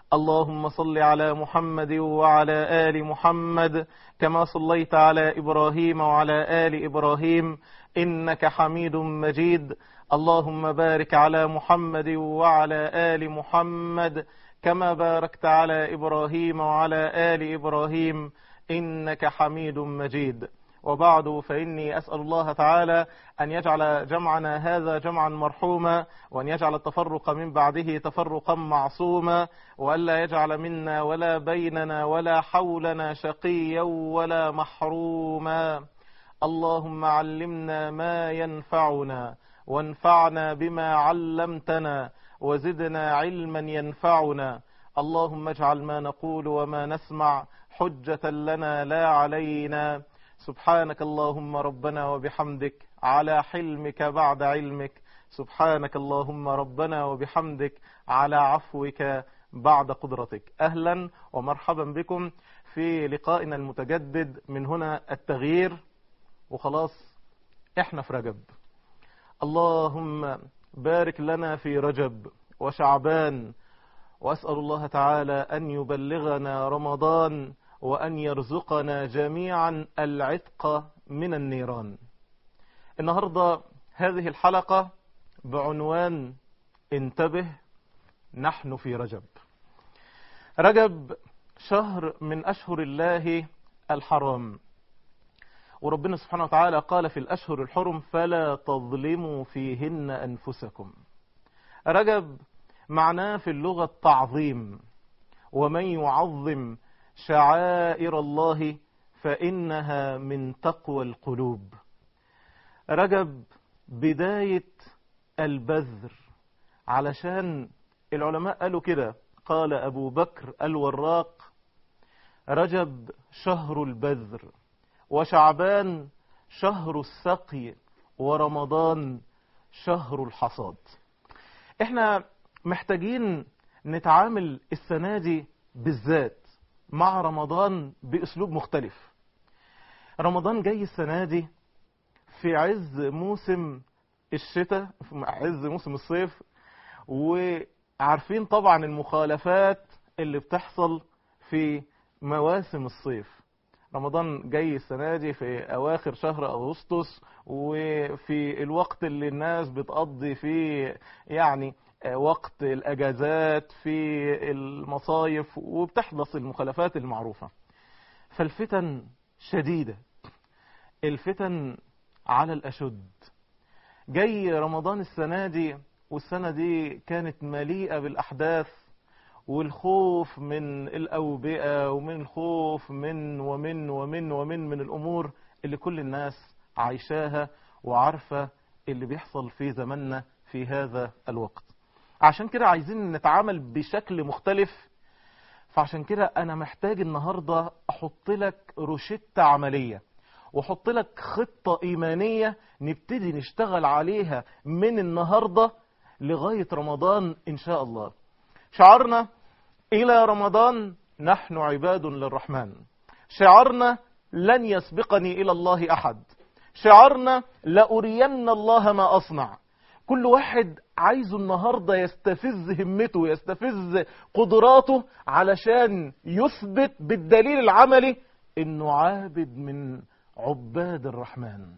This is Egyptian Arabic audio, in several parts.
اللهم صل على محمد وعلى آل محمد كما صليت على إبراهيم وعلى آل إبراهيم إنك حميد مجيد اللهم بارك على محمد وعلى آل محمد كما باركت على إبراهيم وعلى آل إبراهيم إنك حميد مجيد وبعد فإني أسأل الله تعالى أن يجعل جمعنا هذا جمعا مرحوما وأن يجعل التفرق من بعده تفرقا معصوما وألا يجعل منا ولا بيننا ولا حولنا شقيا ولا محروما اللهم علمنا ما ينفعنا وانفعنا بما علمتنا وزدنا علما ينفعنا اللهم اجعل ما نقول وما نسمع حجة لنا لا علينا سبحانك اللهم ربنا وبحمدك على حلمك بعد علمك سبحانك اللهم ربنا وبحمدك على عفوك بعد قدرتك أهلا ومرحبا بكم في لقائنا المتجدد من هنا التغيير وخلاص احنا في رجب اللهم بارك لنا في رجب وشعبان وأسأل الله تعالى أن يبلغنا رمضان وأن يرزقنا جميعا العتق من النيران النهاردة هذه الحلقة بعنوان انتبه نحن في رجب رجب شهر من أشهر الله الحرام وربنا سبحانه وتعالى قال في الأشهر الحرم فلا تظلموا فيهن أنفسكم رجب معناه في اللغة التعظيم ومن يعظم شعائر الله فإنها من تقوى القلوب رجب بداية البذر علشان العلماء قالوا كده قال أبو بكر الوراق رجب شهر البذر وشعبان شهر السقي ورمضان شهر الحصاد احنا محتاجين نتعامل السنة دي بالذات مع رمضان بأسلوب مختلف رمضان جاي السنة دي في عز موسم الشتاء في عز موسم الصيف وعارفين طبعا المخالفات اللي بتحصل في مواسم الصيف رمضان جاي السنة دي في أواخر شهر أغسطس وفي الوقت اللي الناس بتقضي فيه يعني وقت الأجازات في المصايف وبتحدث المخالفات المعروفة فالفتن شديدة الفتن على الأشد جاي رمضان السنة دي والسنة دي كانت مليئة بالأحداث والخوف من الأوبئة ومن الخوف من ومن ومن ومن من الأمور اللي كل الناس عايشاها وعارفة اللي بيحصل في زماننا في هذا الوقت عشان كده عايزين نتعامل بشكل مختلف فعشان كده أنا محتاج النهاردة أحط لك روشتة عملية وأحط لك خطة إيمانية نبتدي نشتغل عليها من النهاردة لغاية رمضان إن شاء الله شعرنا إلى رمضان نحن عباد للرحمن شعرنا لن يسبقني إلى الله أحد شعرنا لأرين الله ما أصنع كل واحد عايزه النهاردة يستفز همته يستفز قدراته علشان يثبت بالدليل العملي انه عابد من عباد الرحمن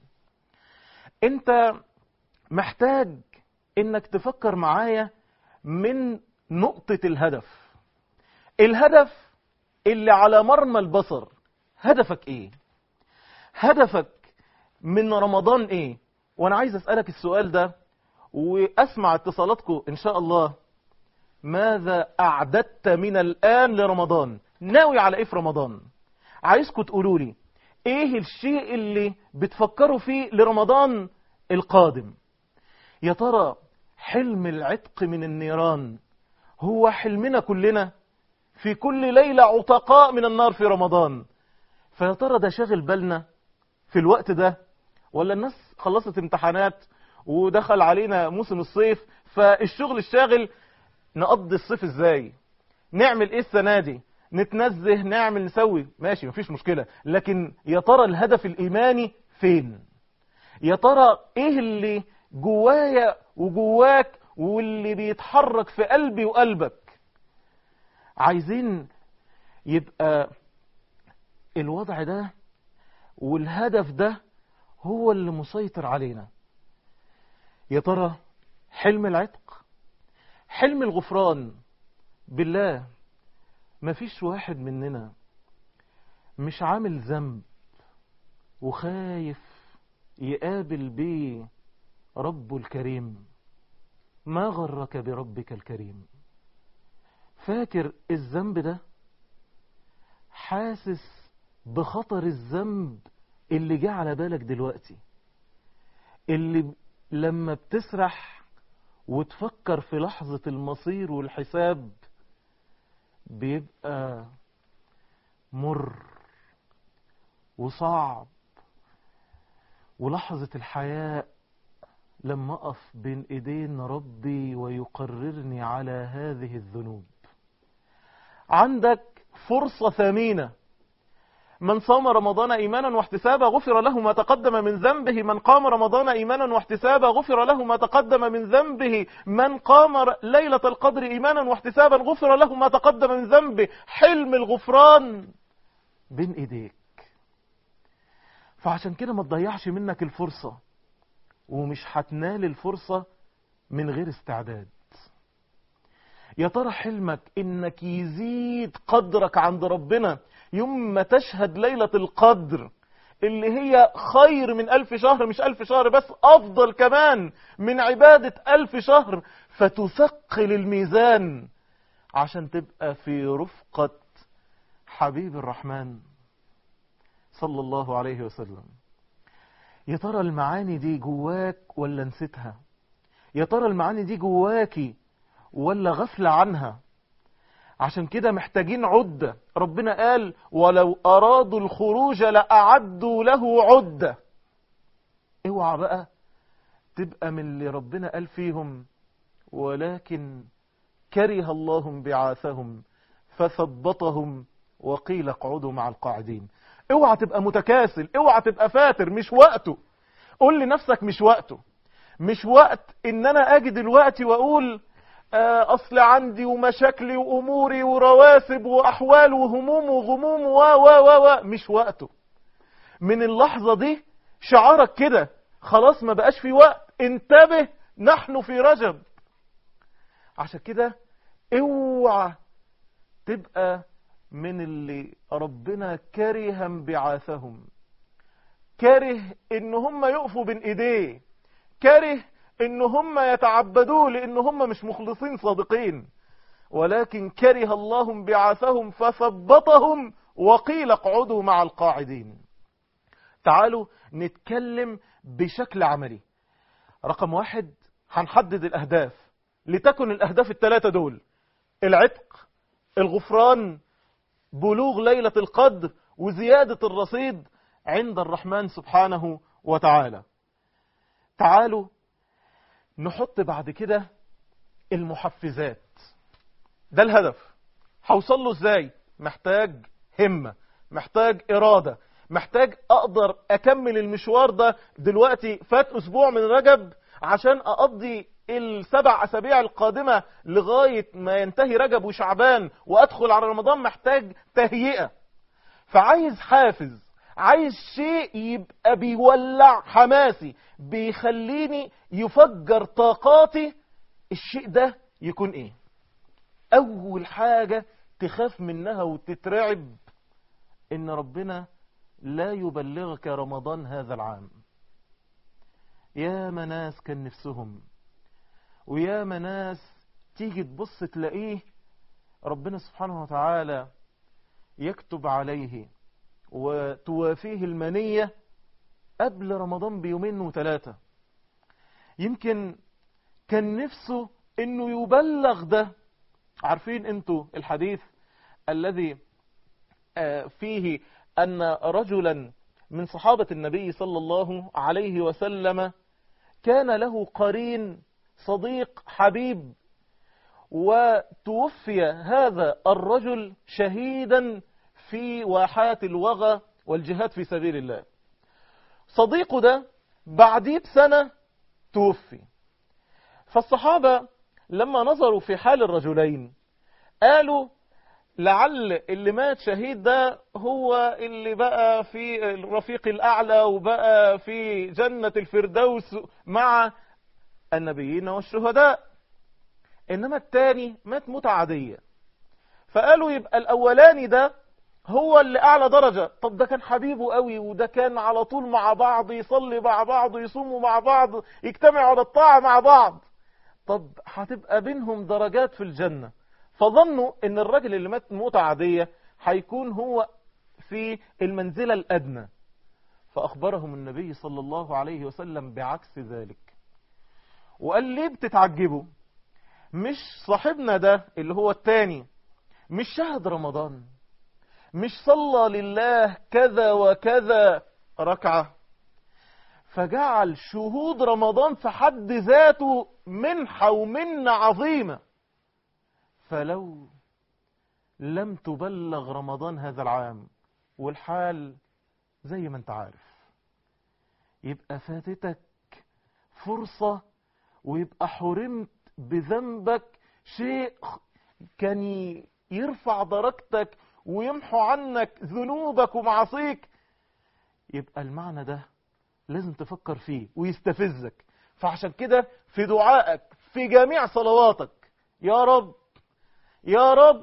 انت محتاج انك تفكر معايا من نقطة الهدف الهدف اللي على مرمى البصر هدفك ايه هدفك من رمضان ايه وانا عايز اسألك السؤال ده واسمع اتصالاتكم ان شاء الله ماذا اعددت من الان لرمضان ناوي على ايه في رمضان عايزكم تقولوا لي ايه الشيء اللي بتفكروا فيه لرمضان القادم يا ترى حلم العتق من النيران هو حلمنا كلنا في كل ليلة عتقاء من النار في رمضان فيا ترى ده شاغل بالنا في الوقت ده ولا الناس خلصت امتحانات ودخل علينا موسم الصيف فالشغل الشاغل نقضي الصيف ازاي نعمل ايه السنة دي نتنزه نعمل نسوي ماشي مفيش مشكلة لكن يا ترى الهدف الإيماني فين يا ترى ايه اللي جوايا وجواك واللي بيتحرك في قلبي وقلبك عايزين يبقى الوضع ده والهدف ده هو اللي مسيطر علينا يا ترى حلم العتق حلم الغفران بالله مفيش واحد مننا مش عامل ذنب وخايف يقابل بيه ربه الكريم ما غرك بربك الكريم فاكر الذنب ده حاسس بخطر الذنب اللي جه على بالك دلوقتي اللي لما بتسرح وتفكر في لحظة المصير والحساب بيبقى مر وصعب ولحظة الحياء لما أقف بين إيدين ربي ويقررني على هذه الذنوب عندك فرصة ثمينة من صام رمضان إيمانا واحتسابا غفر له ما تقدم من ذنبه من قام رمضان إيمانا واحتسابا غفر له ما تقدم من ذنبه من قام ليلة القدر إيمانا واحتسابا غفر له ما تقدم من ذنبه حلم الغفران بين إيديك فعشان كده ما تضيعش منك الفرصة ومش هتنال الفرصة من غير استعداد يا ترى حلمك انك يزيد قدرك عند ربنا يوم ما تشهد ليلة القدر اللي هي خير من ألف شهر مش ألف شهر بس أفضل كمان من عبادة ألف شهر فتثقل الميزان عشان تبقى في رفقة حبيب الرحمن صلى الله عليه وسلم يا ترى المعاني دي جواك ولا نسيتها يا ترى المعاني دي جواكي ولا غفلة عنها عشان كده محتاجين عدة ربنا قال ولو أرادوا الخروج لأعدوا له عدة اوعى بقى تبقى من اللي ربنا قال فيهم ولكن كره الله انبعاثهم فثبطهم وقيل اقعدوا مع القاعدين اوعى تبقى متكاسل اوعى تبقى فاتر مش وقته قول لنفسك مش وقته مش وقت ان انا اجي دلوقتي واقول اصل عندي ومشاكلي واموري ورواسب واحوال وهموم وغموم و و و و مش وقته من اللحظة دي شعارك كده خلاص ما بقاش في وقت انتبه نحن في رجب عشان كده اوعى تبقى من اللي ربنا كره انبعاثهم كره ان هم يقفوا بين ايديه كره ان هم يتعبدوه لان هم مش مخلصين صادقين ولكن كره الله انبعاثهم فثبطهم وقيل اقعدوا مع القاعدين تعالوا نتكلم بشكل عملي رقم واحد هنحدد الاهداف لتكن الاهداف الثلاثة دول العتق الغفران بلوغ ليلة القدر وزيادة الرصيد عند الرحمن سبحانه وتعالى تعالوا نحط بعد كده المحفزات ده الهدف هوصل له ازاي محتاج همة محتاج إرادة محتاج أقدر أكمل المشوار ده دلوقتي فات أسبوع من رجب عشان أقضي السبع أسابيع القادمة لغاية ما ينتهي رجب وشعبان وأدخل على رمضان محتاج تهيئة فعايز حافز عايز شيء يبقى بيولع حماسي بيخليني يفجر طاقاتي الشيء ده يكون ايه اول حاجة تخاف منها وتترعب ان ربنا لا يبلغك رمضان هذا العام يا مناس كان نفسهم ويا مناس تيجي تبص تلاقيه ربنا سبحانه وتعالى يكتب عليه وتوافيه المنية قبل رمضان بيومين وثلاثة يمكن كان نفسه انه يبلغ ده عارفين انتوا الحديث الذي فيه ان رجلا من صحابة النبي صلى الله عليه وسلم كان له قرين صديق حبيب وتوفي هذا الرجل شهيدا في واحات الوغى والجهاد في سبيل الله صديقه ده بعديه بسنة توفي فالصحابة لما نظروا في حال الرجلين قالوا لعل اللي مات شهيد ده هو اللي بقى في الرفيق الأعلى وبقى في جنة الفردوس مع النبيين والشهداء إنما التاني مات موتة عادية فقالوا يبقى الأولاني ده هو اللي أعلى درجة طب ده كان حبيبه قوي وده كان على طول مع بعض يصلي مع بعض يصوموا مع بعض يجتمعوا على الطاعة مع بعض طب هتبقى بينهم درجات في الجنة فظنوا ان الراجل اللي مات موتة عادية هيكون هو في المنزلة الأدنى فأخبرهم النبي صلى الله عليه وسلم بعكس ذلك وقال ليه بتتعجبوا مش صاحبنا ده اللي هو التاني مش شهد رمضان مش صلى لله كذا وكذا ركعة فجعل شهود رمضان في حد ذاته منحة ومنة عظيمة فلو لم تبلغ رمضان هذا العام والحال زي ما انت عارف يبقى فاتتك فرصة ويبقى حرمت بذنبك شيء كان يرفع درجتك ويمحو عنك ذنوبك ومعاصيك يبقى المعنى ده لازم تفكر فيه ويستفزك فعشان كده في دعائك في جميع صلواتك يا رب يا رب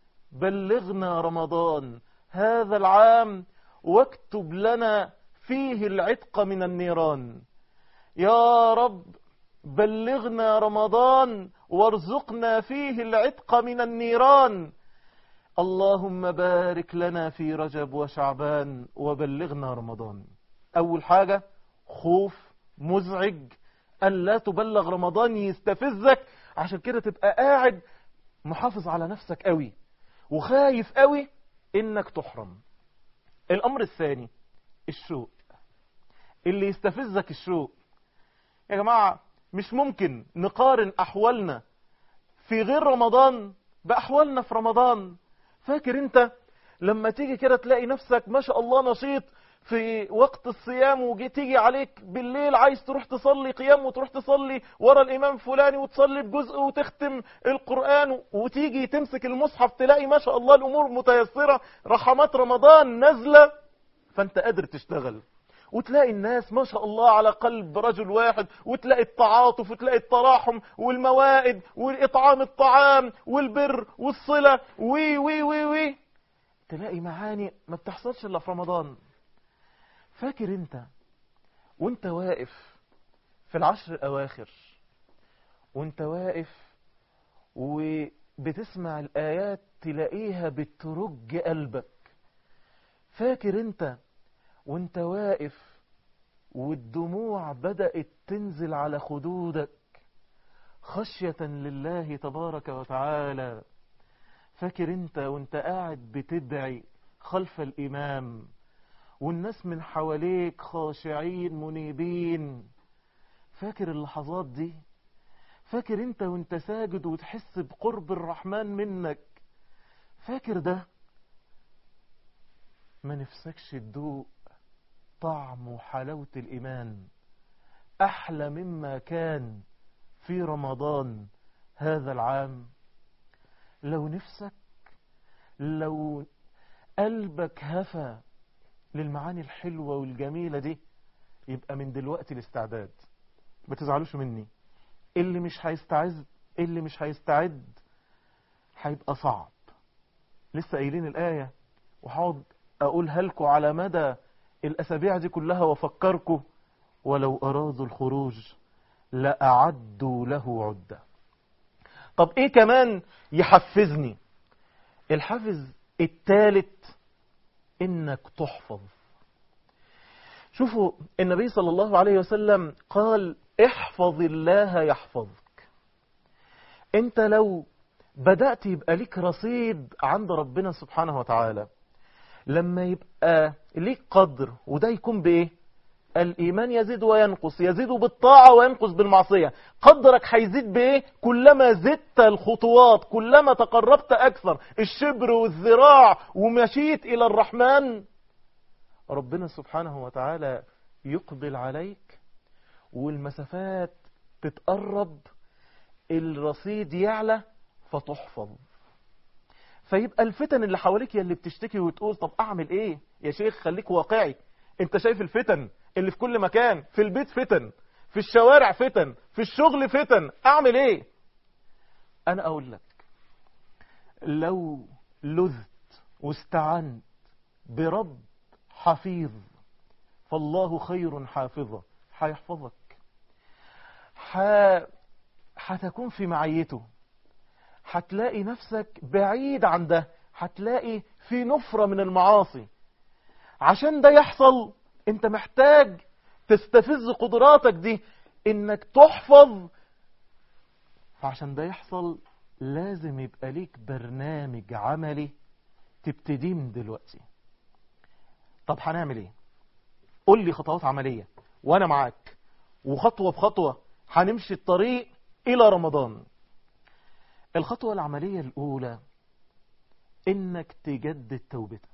بلغنا رمضان هذا العام واكتب لنا فيه العتق من النيران يا رب بلغنا رمضان وارزقنا فيه العتق من النيران اللهم بارك لنا في رجب وشعبان وبلغنا رمضان أول حاجة خوف مزعج أن لا تبلغ رمضان يستفزك عشان كده تبقى قاعد محافظ على نفسك قوي وخايف قوي إنك تحرم الأمر الثاني الشوق اللي يستفزك الشوق يا جماعة مش ممكن نقارن أحوالنا في غير رمضان بأحوالنا في رمضان فاكر انت لما تيجي كده تلاقي نفسك ما شاء الله نشيط في وقت الصيام وجي تيجي عليك بالليل عايز تروح تصلي قيام وتروح تصلي ورا الإمام فلاني وتصلي بجزء وتختم القرآن وتيجي تمسك المصحف تلاقي ما شاء الله الأمور متيسرة رحمات رمضان نازلة فانت قادر تشتغل وتلاقي الناس ما شاء الله على قلب رجل واحد وتلاقي التعاطف وتلاقي التراحم والموائد والإطعام الطعام والبر والصلة وي وي وي وي تلاقي معاني ما بتحصلش إلا في رمضان فاكر انت وانت واقف في العشر الأواخر وانت واقف وبتسمع الآيات تلاقيها بترج قلبك فاكر انت وانت واقف والدموع بدأت تنزل على خدودك خشية لله تبارك وتعالى فاكر انت وانت قاعد بتدعي خلف الإمام والناس من حواليك خاشعين منيبين فاكر اللحظات دي فاكر انت وانت ساجد وتحس بقرب الرحمن منك فاكر ده ما نفسكش تدوق طعم وحلاوة الإيمان أحلى مما كان في رمضان هذا العام لو نفسك لو قلبك هفى للمعاني الحلوة والجميلة دي يبقى من دلوقتي الاستعداد ما تزعلوش مني اللي مش هيستعد اللي مش هيستعد هيبقى صعب لسه قايلين الآية وهقعد أقولها لكم على مدى الأسابيع دي كلها وفكركم ولو أرادوا الخروج لأعدوا له عدة طب إيه كمان يحفزني الحافز الثالث إنك تحفظ شوفوا النبي صلى الله عليه وسلم قال احفظ الله يحفظك انت لو بدأت يبقى ليك رصيد عند ربنا سبحانه وتعالى لما يبقى ليك قدر وده يكون بايه الإيمان يزيد وينقص يزيد بالطاعة وينقص بالمعصية قدرك هيزيد بإيه كلما زدت الخطوات كلما تقربت أكثر الشبر والذراع ومشيت إلى الرحمن ربنا سبحانه وتعالى يقبل عليك والمسافات تتقرب الرصيد يعلى فتحفظ فيبقى الفتن اللي حواليك يا اللي بتشتكي وتقول طب اعمل ايه يا شيخ خليك واقعي انت شايف الفتن اللي في كل مكان في البيت فتن في الشوارع فتن في الشغل فتن اعمل ايه انا اقول لك لو لذت واستعنت برب حفيظ فالله خير حافظا هيحفظك ح... هتكون في معيته هتلاقي نفسك بعيد عن ده هتلاقي في نفرة من المعاصي عشان ده يحصل انت محتاج تستفز قدراتك دي انك تحفظ فعشان ده يحصل لازم يبقى ليك برنامج عملي تبتديه من دلوقتي طب هنعمل ايه قول لي خطوات عملية وانا معاك وخطوة بخطوة هنمشي الطريق الى رمضان الخطوة العملية الاولى انك تجدد توبتك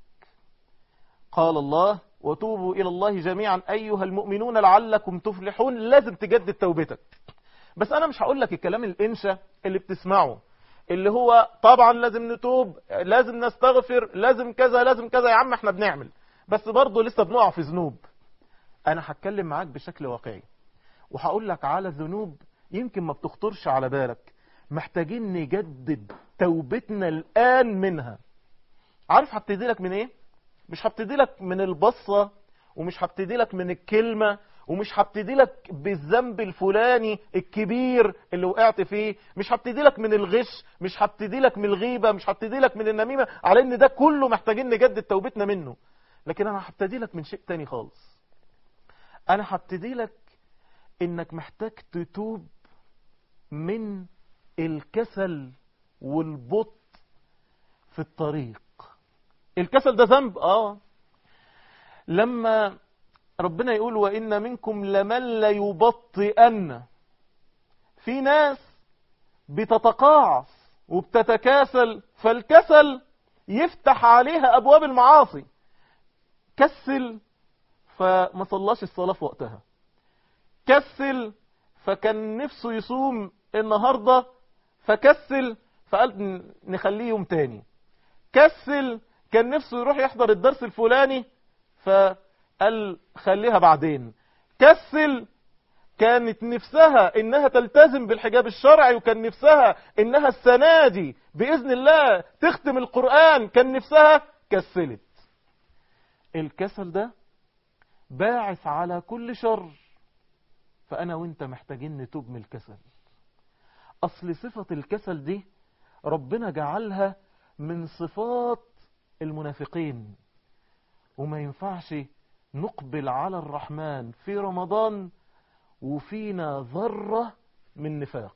قال الله وتوبوا الى الله جميعا ايها المؤمنون لعلكم تفلحون لازم تجدد توبتك بس انا مش هقول لك الكلام الانشا اللي بتسمعه اللي هو طبعا لازم نتوب لازم نستغفر لازم كذا لازم كذا يا عم احنا بنعمل بس برضه لسه بنقع في ذنوب انا هتكلم معاك بشكل واقعي وهقول لك على ذنوب يمكن ما بتخطرش على بالك محتاجين نجدد توبتنا الآن منها عارف هبتدي لك من ايه مش هبتدي لك من البصة ومش هبتدي لك من الكلمة ومش هبتدي لك بالذنب الفلاني الكبير اللي وقعت فيه مش هبتدي لك من الغش مش هبتدي لك من الغيبة مش هبتدي لك من النميمة على ان ده كله محتاجين نجدد توبتنا منه لكن انا هبتدي لك من شيء تاني خالص انا هبتدي لك انك محتاج تتوب من الكسل والبطء في الطريق الكسل ده ذنب اه لما ربنا يقول وإن منكم لمن ليبطئن في ناس بتتقاعس وبتتكاسل فالكسل يفتح عليها أبواب المعاصي كسل فما صلاش الصلاة في وقتها كسل فكان نفسه يصوم النهاردة فكسل فقال نخليه يوم تاني كسل كان نفسه يروح يحضر الدرس الفلاني فقال خليها بعدين كسل كانت نفسها انها تلتزم بالحجاب الشرعي وكان نفسها انها السنة دي بإذن الله تختم القرآن كان نفسها كسلت الكسل ده باعث على كل شر فأنا وانت محتاجين نتوب من الكسل أصل صفة الكسل دي ربنا جعلها من صفات المنافقين وما ينفعش نقبل على الرحمن في رمضان وفينا ذرة من نفاق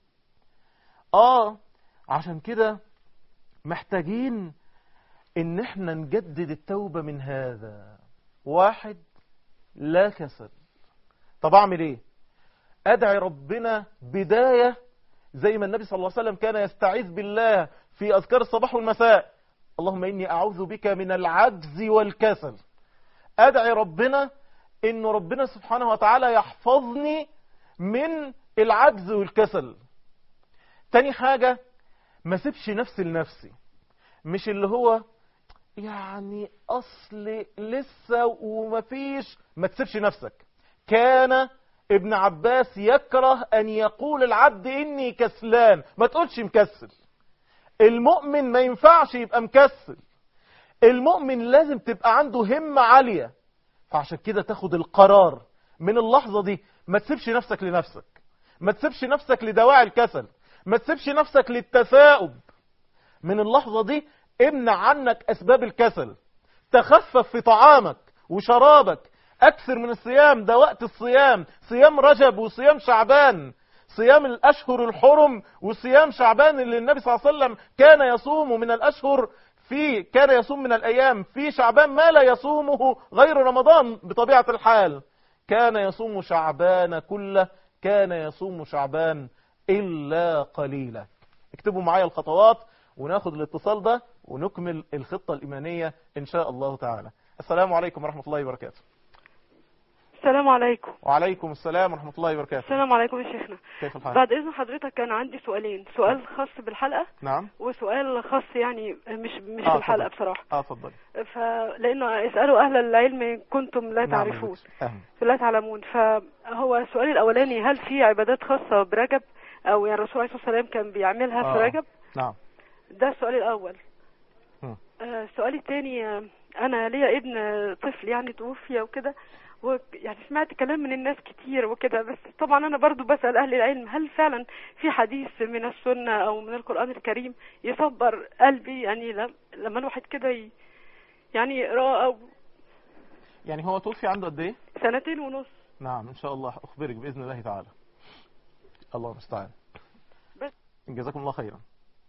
آه عشان كده محتاجين ان احنا نجدد التوبة من هذا واحد لا كسل طب اعمل ايه ادعي ربنا بداية زي ما النبي صلى الله عليه وسلم كان يستعيذ بالله في اذكار الصباح والمساء اللهم اني اعوذ بك من العجز والكسل ادعي ربنا ان ربنا سبحانه وتعالى يحفظني من العجز والكسل تاني حاجة ما سيبش نفسي لنفسي مش اللي هو يعني اصل لسه ومفيش ما تسيبش نفسك كان ابن عباس يكره ان يقول العبد اني كسلان ما تقولش مكسل المؤمن ما ينفعش يبقى مكسل المؤمن لازم تبقى عنده همة عالية فعشان كده تاخد القرار من اللحظة دي ما تسيبش نفسك لنفسك ما تسيبش نفسك لدواعي الكسل ما تسيبش نفسك للتثاؤب من اللحظة دي امنع عنك أسباب الكسل تخفف في طعامك وشرابك أكثر من الصيام ده وقت الصيام صيام رجب وصيام شعبان صيام الأشهر الحرم وصيام شعبان اللي النبي صلى الله عليه وسلم كان يصوم من الأشهر في كان يصوم من الأيام في شعبان ما لا يصومه غير رمضان بطبيعة الحال كان يصوم شعبان كله كان يصوم شعبان إلا قليلا اكتبوا معايا الخطوات وناخد الاتصال ده ونكمل الخطة الإيمانية إن شاء الله تعالى السلام عليكم ورحمة الله وبركاته السلام عليكم وعليكم السلام ورحمة الله وبركاته السلام عليكم يا شيخنا كيف الحال بعد اذن حضرتك كان عندي سؤالين سؤال خاص بالحلقه نعم وسؤال خاص يعني مش مش آه، بالحلقه اتفضل. بصراحه اه اتفضلي فلانه اسالوا اهل العلم إن كنتم لا نعم تعرفون أهم. لا تعلمون فهو السؤال الاولاني هل في عبادات خاصه برجب او يعني الرسول عليه الصلاه والسلام كان بيعملها في آه. رجب نعم ده السؤال الاول مم. آه، السؤال الثاني آه، انا ليا ابن آه، طفل يعني توفي وكده ويعني سمعت كلام من الناس كتير وكده بس طبعا انا برضو بسأل اهل العلم هل فعلا في حديث من السنة او من القرآن الكريم يصبر قلبي يعني لم- لما الواحد كده ي- يعني يقراه او يعني هو توفي عنده قد ايه سنتين ونص نعم ان شاء الله اخبرك باذن الله تعالى الله المستعان بس. جزاكم الله خيرا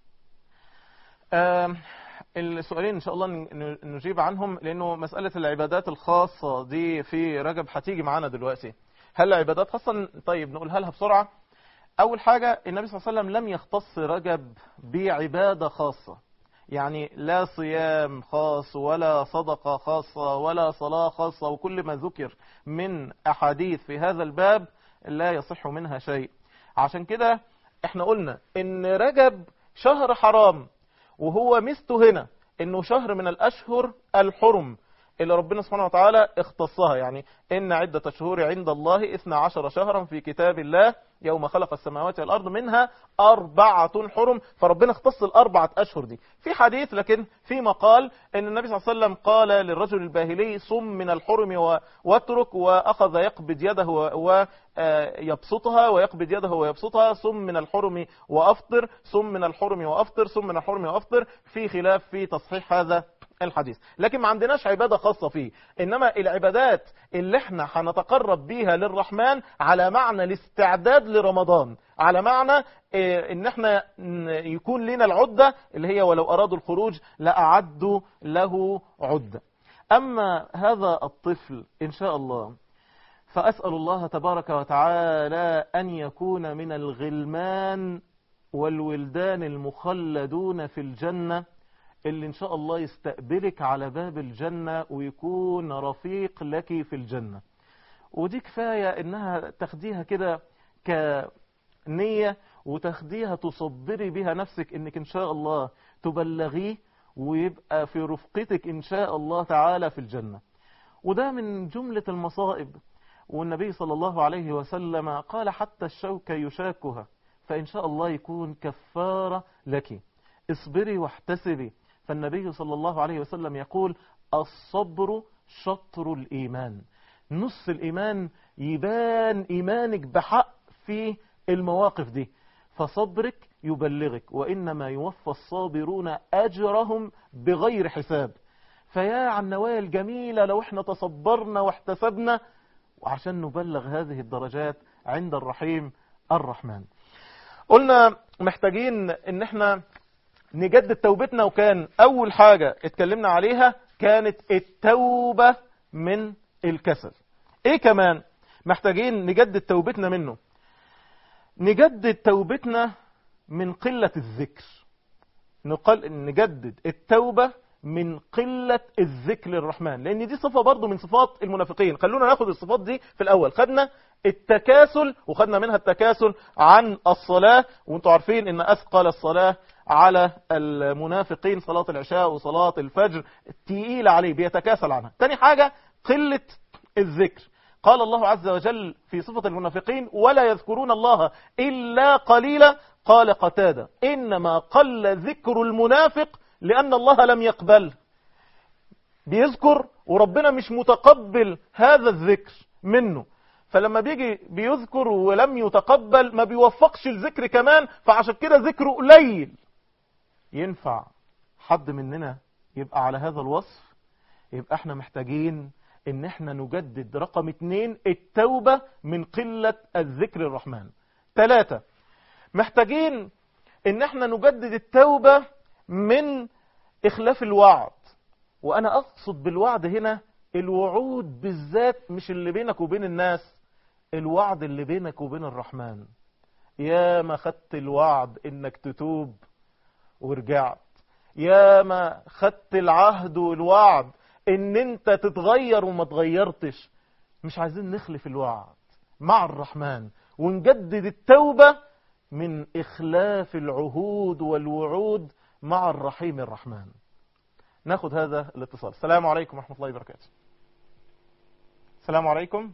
آم، السؤالين ان شاء الله ن- ن- نجيب عنهم لانه مساله العبادات الخاصه دي في رجب هتيجي معانا دلوقتي هل عبادات خاصه طيب نقولها لها بسرعه اول حاجه النبي صلى الله عليه وسلم لم يختص رجب بعباده خاصه يعني لا صيام خاص ولا صدقة خاصة ولا صلاة خاصة وكل ما ذكر من أحاديث في هذا الباب لا يصح منها شيء عشان كده احنا قلنا ان رجب شهر حرام وهو ميزته هنا انه شهر من الاشهر الحرم اللي ربنا سبحانه وتعالى اختصها يعني ان عدة الشهور عند الله اثنا عشر شهرا في كتاب الله يوم خلق السماوات والارض منها اربعة حرم فربنا اختص الاربعة اشهر دي في حديث لكن في مقال ان النبي صلى الله عليه وسلم قال للرجل الباهلي صم من الحرم و- واترك واخذ يقبض يده ويبسطها ويقبض يده ويبسطها صم من الحرم وافطر صم من الحرم وافطر صم من الحرم وافطر في خلاف في تصحيح هذا الحديث لكن ما عندناش عبادة خاصة فيه إنما العبادات اللي احنا هنتقرب بيها للرحمن على معنى الاستعداد لرمضان على معنى إيه، ان احنا ن- يكون لنا العدة اللي هي ولو أرادوا الخروج لأعدوا له عدة أما هذا الطفل إن شاء الله فأسأل الله تبارك وتعالى أن يكون من الغلمان والولدان المخلدون في الجنة اللي إن شاء الله يستقبلك على باب الجنة ويكون رفيق لك في الجنة ودي كفاية إنها تاخديها كده كنية وتاخديها تصبري بها نفسك إنك إن شاء الله تبلغيه ويبقى في رفقتك إن شاء الله تعالى في الجنة وده من جملة المصائب والنبي صلى الله عليه وسلم قال حتى الشوكة يشاكها فإن شاء الله يكون كفارة لك اصبري واحتسبي فالنبي صلى الله عليه وسلم يقول الصبر شطر الإيمان نص الإيمان يبان إيمانك بحق في المواقف دي فصبرك يبلغك وإنما يوفى الصابرون أجرهم بغير حساب فيا عن النوايا الجميلة لو احنا تصبرنا واحتسبنا وعشان نبلغ هذه الدرجات عند الرحيم الرحمن قلنا محتاجين ان احنا نجدد توبتنا وكان اول حاجة اتكلمنا عليها كانت التوبة من الكسل ايه كمان محتاجين نجدد توبتنا منه نجدد توبتنا من قلة الذكر نقل نجدد التوبة من قلة الذكر للرحمن لأن دي صفة برضو من صفات المنافقين خلونا ناخد الصفات دي في الأول خدنا التكاسل وخدنا منها التكاسل عن الصلاة وانتوا عارفين ان أثقل الصلاة على المنافقين صلاة العشاء وصلاة الفجر تقيلة عليه بيتكاسل عنها تاني حاجة قلة الذكر قال الله عز وجل في صفة المنافقين ولا يذكرون الله إلا قليلا قال قتادة إنما قل ذكر المنافق لأن الله لم يقبل بيذكر وربنا مش متقبل هذا الذكر منه فلما بيجي بيذكر ولم يتقبل ما بيوفقش الذكر كمان فعشان كده ذكره قليل ينفع حد مننا يبقى على هذا الوصف يبقى احنا محتاجين ان احنا نجدد رقم اتنين التوبة من قلة الذكر الرحمن ثلاثة محتاجين ان احنا نجدد التوبة من اخلاف الوعد وانا اقصد بالوعد هنا الوعود بالذات مش اللي بينك وبين الناس الوعد اللي بينك وبين الرحمن يا ما خدت الوعد انك تتوب ورجعت يا ما خدت العهد والوعد ان انت تتغير وما تغيرتش مش عايزين نخلف الوعد مع الرحمن ونجدد التوبة من إخلاف العهود والوعود مع الرحيم الرحمن ناخد هذا الاتصال السلام عليكم ورحمة الله وبركاته السلام عليكم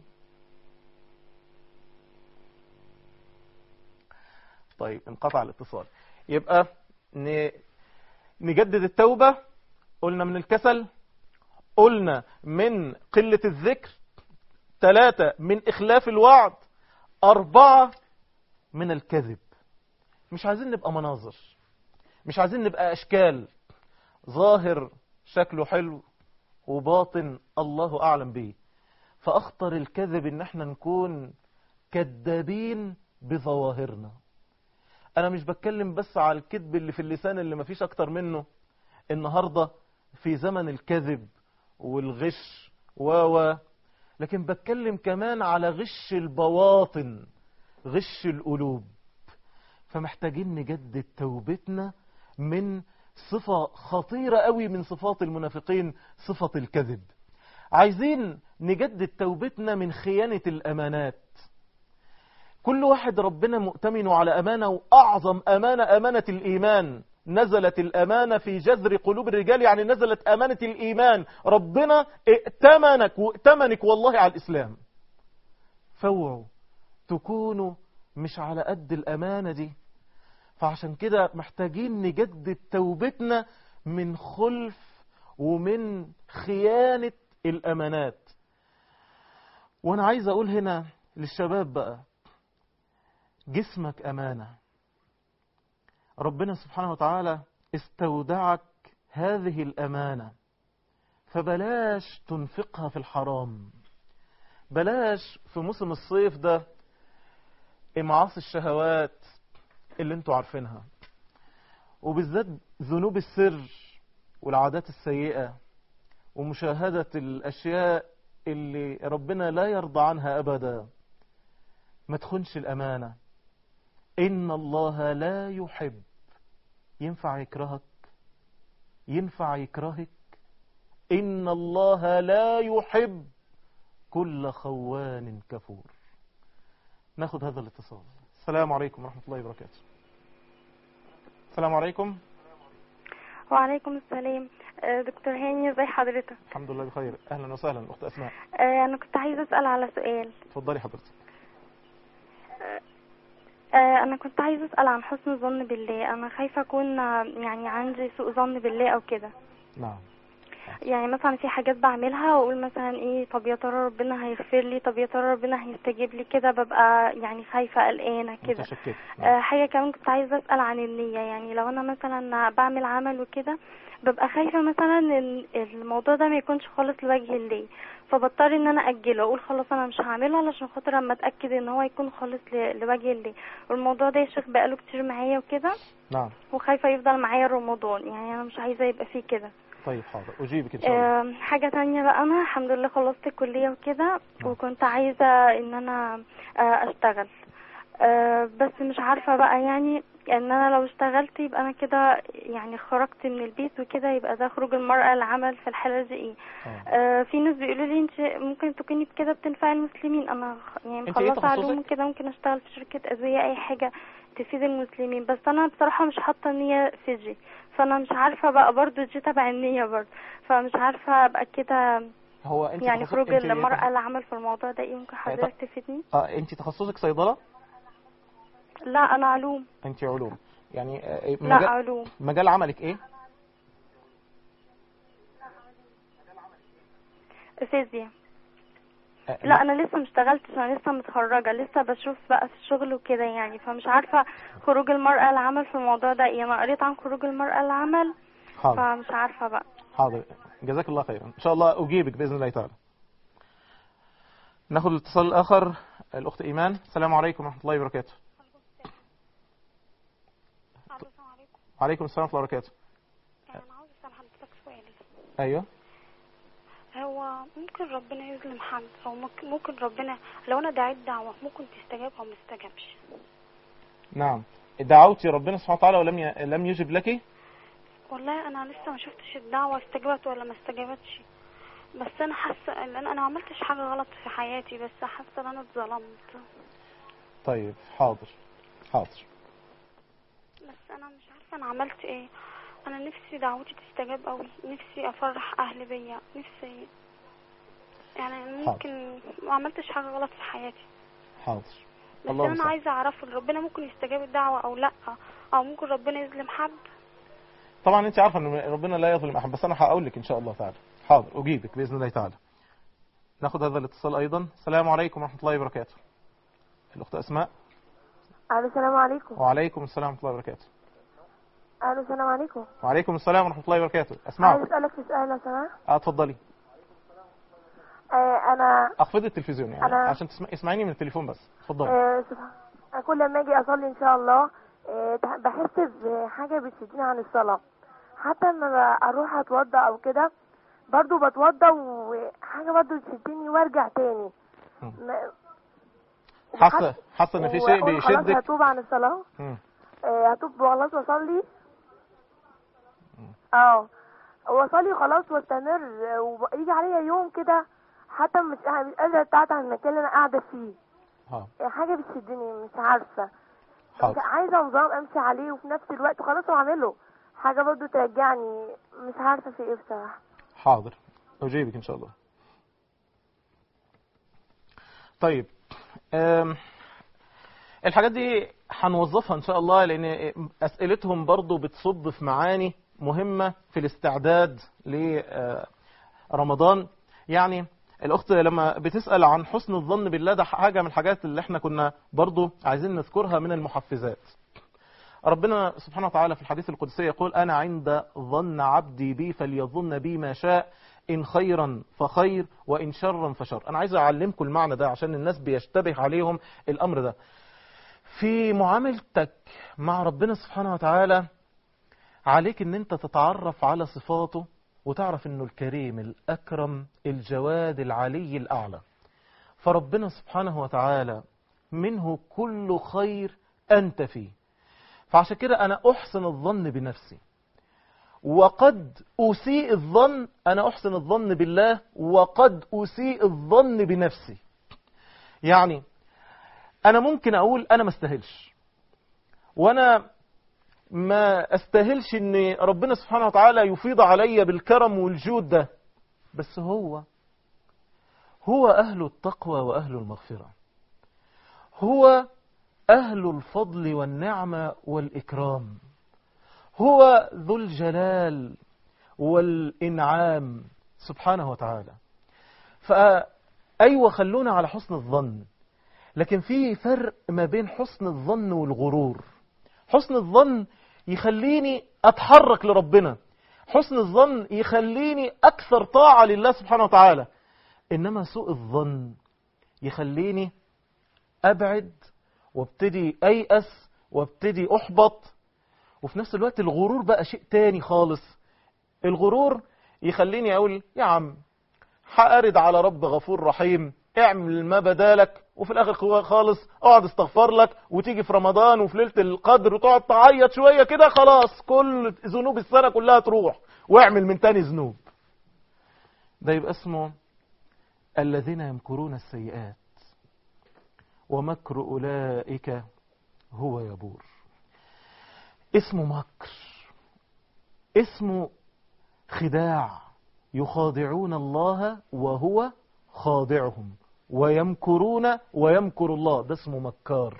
طيب انقطع الاتصال يبقى ن... نجدد التوبة قلنا من الكسل قلنا من قلة الذكر ثلاثة من إخلاف الوعد أربعة من الكذب مش عايزين نبقى مناظر مش عايزين نبقى أشكال ظاهر شكله حلو وباطن الله أعلم به فأخطر الكذب إن احنا نكون كذابين بظواهرنا أنا مش بتكلم بس على الكذب اللي في اللسان اللي مفيش أكتر منه النهاردة في زمن الكذب والغش و لكن بتكلم كمان على غش البواطن غش القلوب فمحتاجين نجدد توبتنا من صفة خطيرة قوي من صفات المنافقين صفة الكذب عايزين نجدد توبتنا من خيانة الأمانات كل واحد ربنا مؤتمن على أمانة وأعظم أمانة أمانة الإيمان نزلت الأمانة في جذر قلوب الرجال يعني نزلت أمانة الإيمان ربنا ائتمنك وائتمنك والله على الإسلام فوعوا تكونوا مش على قد الأمانة دي فعشان كده محتاجين نجدد توبتنا من خلف ومن خيانة الأمانات وأنا عايز أقول هنا للشباب بقى جسمك أمانة ربنا سبحانه وتعالى استودعك هذه الأمانة فبلاش تنفقها في الحرام بلاش في موسم الصيف ده إمعاص الشهوات اللي انتوا عارفينها وبالذات ذنوب السر والعادات السيئة ومشاهدة الأشياء اللي ربنا لا يرضى عنها أبدا ما تخنش الأمانة إن الله لا يحب ينفع يكرهك ينفع يكرهك إن الله لا يحب كل خوان كفور ناخد هذا الاتصال السلام عليكم ورحمة الله وبركاته السلام عليكم وعليكم السلام آه، دكتور هاني ازي حضرتك الحمد لله بخير أهلا وسهلا أخت أسماء آه، انا كنت عايزه اسال على سؤال اتفضلي حضرتك آه، انا كنت عايزه اسال عن حسن الظن بالله انا خايفه اكون آه، يعني عندي سوء ظن بالله او كده نعم يعني مثلا في حاجات بعملها واقول مثلا ايه طب يا ترى ربنا هيغفر لي طب يا ترى ربنا هيستجيب لي كده ببقى يعني خايفه قلقانه كده متشكر آه، حاجة كمان كنت عايزة أسأل عن النية يعني لو أنا مثلا بعمل عمل وكده ببقى خايفة مثلا ان الموضوع ده ما يكونش خالص لوجه الله فبضطر ان انا اجله اقول خلاص انا مش هعمله علشان خاطر اما اتاكد ان هو يكون خالص ل- لوجه الله والموضوع ده يا شيخ بقاله كتير معايا وكده نعم وخايفة يفضل معايا رمضان يعني انا مش عايزة يبقى فيه كده طيب حاضر أجيبك إن شاء الله آم، حاجة تانية بقى أنا الحمد لله خلصت الكلية وكده نعم. وكنت عايزة إن أنا آه، أشتغل آه، بس مش عارفة بقى يعني إن أنا لو اشتغلت يبقى أنا كده يعني خرجت من البيت وكده يبقى ده خروج المرأة العمل في الحالة دي إيه آه. آه، في ناس بيقولوا لي انت ممكن تكوني كده بتنفعي المسلمين انا خ- يعني انت ايه مخلصه علوم تخصصك؟ كده ممكن اشتغل في شركه ادويه اي حاجه تفيد المسلمين بس انا بصراحه مش حاطه نيه فيجي فانا مش عارفه بقى برضو دي تبع النيه برضو فمش عارفه ابقى كده هو أنت يعني تخصص- خروج أنت المراه العمل في الموضوع ده ايه ممكن حضرتك تفيدني اه أنت تخصصك صيدلة لا انا علوم أنت علوم يعني آه، لا مجال, علوم مجال عملك إيه فيزياء آه، لا انا لسه مشتغلتش انا لسه متخرجه لسه بشوف بقى في الشغل وكده يعني فمش عارفه خروج المراه العمل في الموضوع ده ايه انا قريت عن خروج المراه العمل حاضر فمش عارفه بقى حاضر جزاك الله خيرا ان شاء الله اجيبك باذن الله تعالى ناخد الاتصال الاخر الاخت ايمان السلام عليكم ورحمه الله وبركاته السلام عليكم وعليكم السلام ورحمه الله وبركاته انا عاوز اسال حضرتك سؤال ايوه هو ممكن ربنا يظلم حد او ممكن ممكن ربنا لو انا دعيت دعوه ممكن تستجاب او ما تستجابش نعم دعوتي ربنا سبحانه وتعالى ولم ي... لم يجب لك والله انا لسه ما شفتش الدعوه استجابت ولا ما استجابتش بس انا حاسه ان انا انا ما عملتش حاجه غلط في حياتي بس حاسه ان انا اتظلمت طيب حاضر حاضر بس انا مش عارفه انا عملت ايه انا نفسي دعوتي تستجاب قوي نفسي افرح اهلي بيا نفسي يعني ممكن ما عملتش حاجه غلط في حياتي حاضر بس الله انا المستعان. عايزه اعرف ربنا ممكن يستجاب الدعوه او لا او ممكن ربنا يظلم حد طبعا انت عارفه ان ربنا لا يظلم احد بس انا هقول لك ان شاء الله تعالى حاضر اجيبك باذن الله تعالى ناخد هذا الاتصال ايضا السلام عليكم ورحمه الله وبركاته الاخت اسماء الو السلام عليكم وعليكم السلام ورحمه الله وبركاته الو السلام عليكم وعليكم السلام ورحمه الله وبركاته عايز اسمعوا اسالك في سؤال لو سمحت اه اتفضلي آه انا اخفضي التلفزيون يعني أنا- عشان تسمع... اسمعيني من التليفون بس اتفضلي آه سبحان كل لما اجي اصلي ان شاء الله آه بح- بحس بحاجه بتشدني عن الصلاه حتى لما اروح اتوضى او كده برضو بتوضى وحاجه برضو تشدني وارجع تاني مم. ما- حاسه حاسه ان في شيء وأقول خلاص بيشدك هتوب عن الصلاه مم. آه هتوب وخلاص واصلي اه واصلي خلاص واستمر آه، ويجي عليا يوم كده حتى مش مش قادره اتعدى عن المكان اللي انا قاعده فيه ها حاجة بتشدني مش عارفة حاضر عايزة نظام امشي عليه وفي نفس الوقت خلاص اعمله حاجة برضو ترجعني مش عارفة في ايه بصراحة حاضر اجيبك ان شاء الله طيب أم، الحاجات دي هنوظفها ان شاء الله لان اسئلتهم برضو بتصب في معاني مهمة في الاستعداد لرمضان يعني الاخت لما بتسأل عن حسن الظن بالله ده حاجة من الحاجات اللي احنا كنا برضو عايزين نذكرها من المحفزات ربنا سبحانه وتعالى في الحديث القدسي يقول أنا عند ظن عبدي بي فليظن بي ما شاء إن خيرا فخير وإن شرا فشر أنا عايز أعلمكم المعنى ده عشان الناس بيشتبه عليهم الأمر ده في معاملتك مع ربنا سبحانه وتعالى عليك ان انت تتعرف على صفاته وتعرف انه الكريم الأكرم الجواد العلي الأعلى فربنا سبحانه وتعالى منه كل خير أنت فيه فعشان كده أنا أحسن الظن بنفسي وقد أسيء الظن أنا أحسن الظن بالله وقد أسيء الظن بنفسي يعني أنا ممكن أقول أنا ما استاهلش وأنا ما استاهلش ان ربنا سبحانه وتعالى يفيض علي بالكرم والجود ده بس هو هو أهل التقوى وأهل المغفرة هو أهل الفضل والنعمة والإكرام هو ذو الجلال والإنعام سبحانه وتعالى فأيوة خلونا على حسن الظن لكن في فرق ما بين حسن الظن والغرور حسن الظن يخليني أتحرك لربنا حسن الظن يخليني أكثر طاعة لله سبحانه وتعالى إنما سوء الظن يخليني أبعد وابتدي أيأس وابتدي أحبط وفي نفس الوقت الغرور بقى شيء تاني خالص الغرور يخليني أقول يا عم هأرد على رب غفور رحيم اعمل ما بدالك وفي الاخر خالص اقعد استغفر لك وتيجي في رمضان وفي ليله القدر وتقعد تعيط شويه كده خلاص كل ذنوب السنه كلها تروح واعمل من تاني ذنوب ده يبقى اسمه الذين يمكرون السيئات ومكر اولئك هو يبور اسمه مكر اسمه خداع يخادعون الله وهو خاضعهم ويمكرون ويمكر الله ده اسمه مكار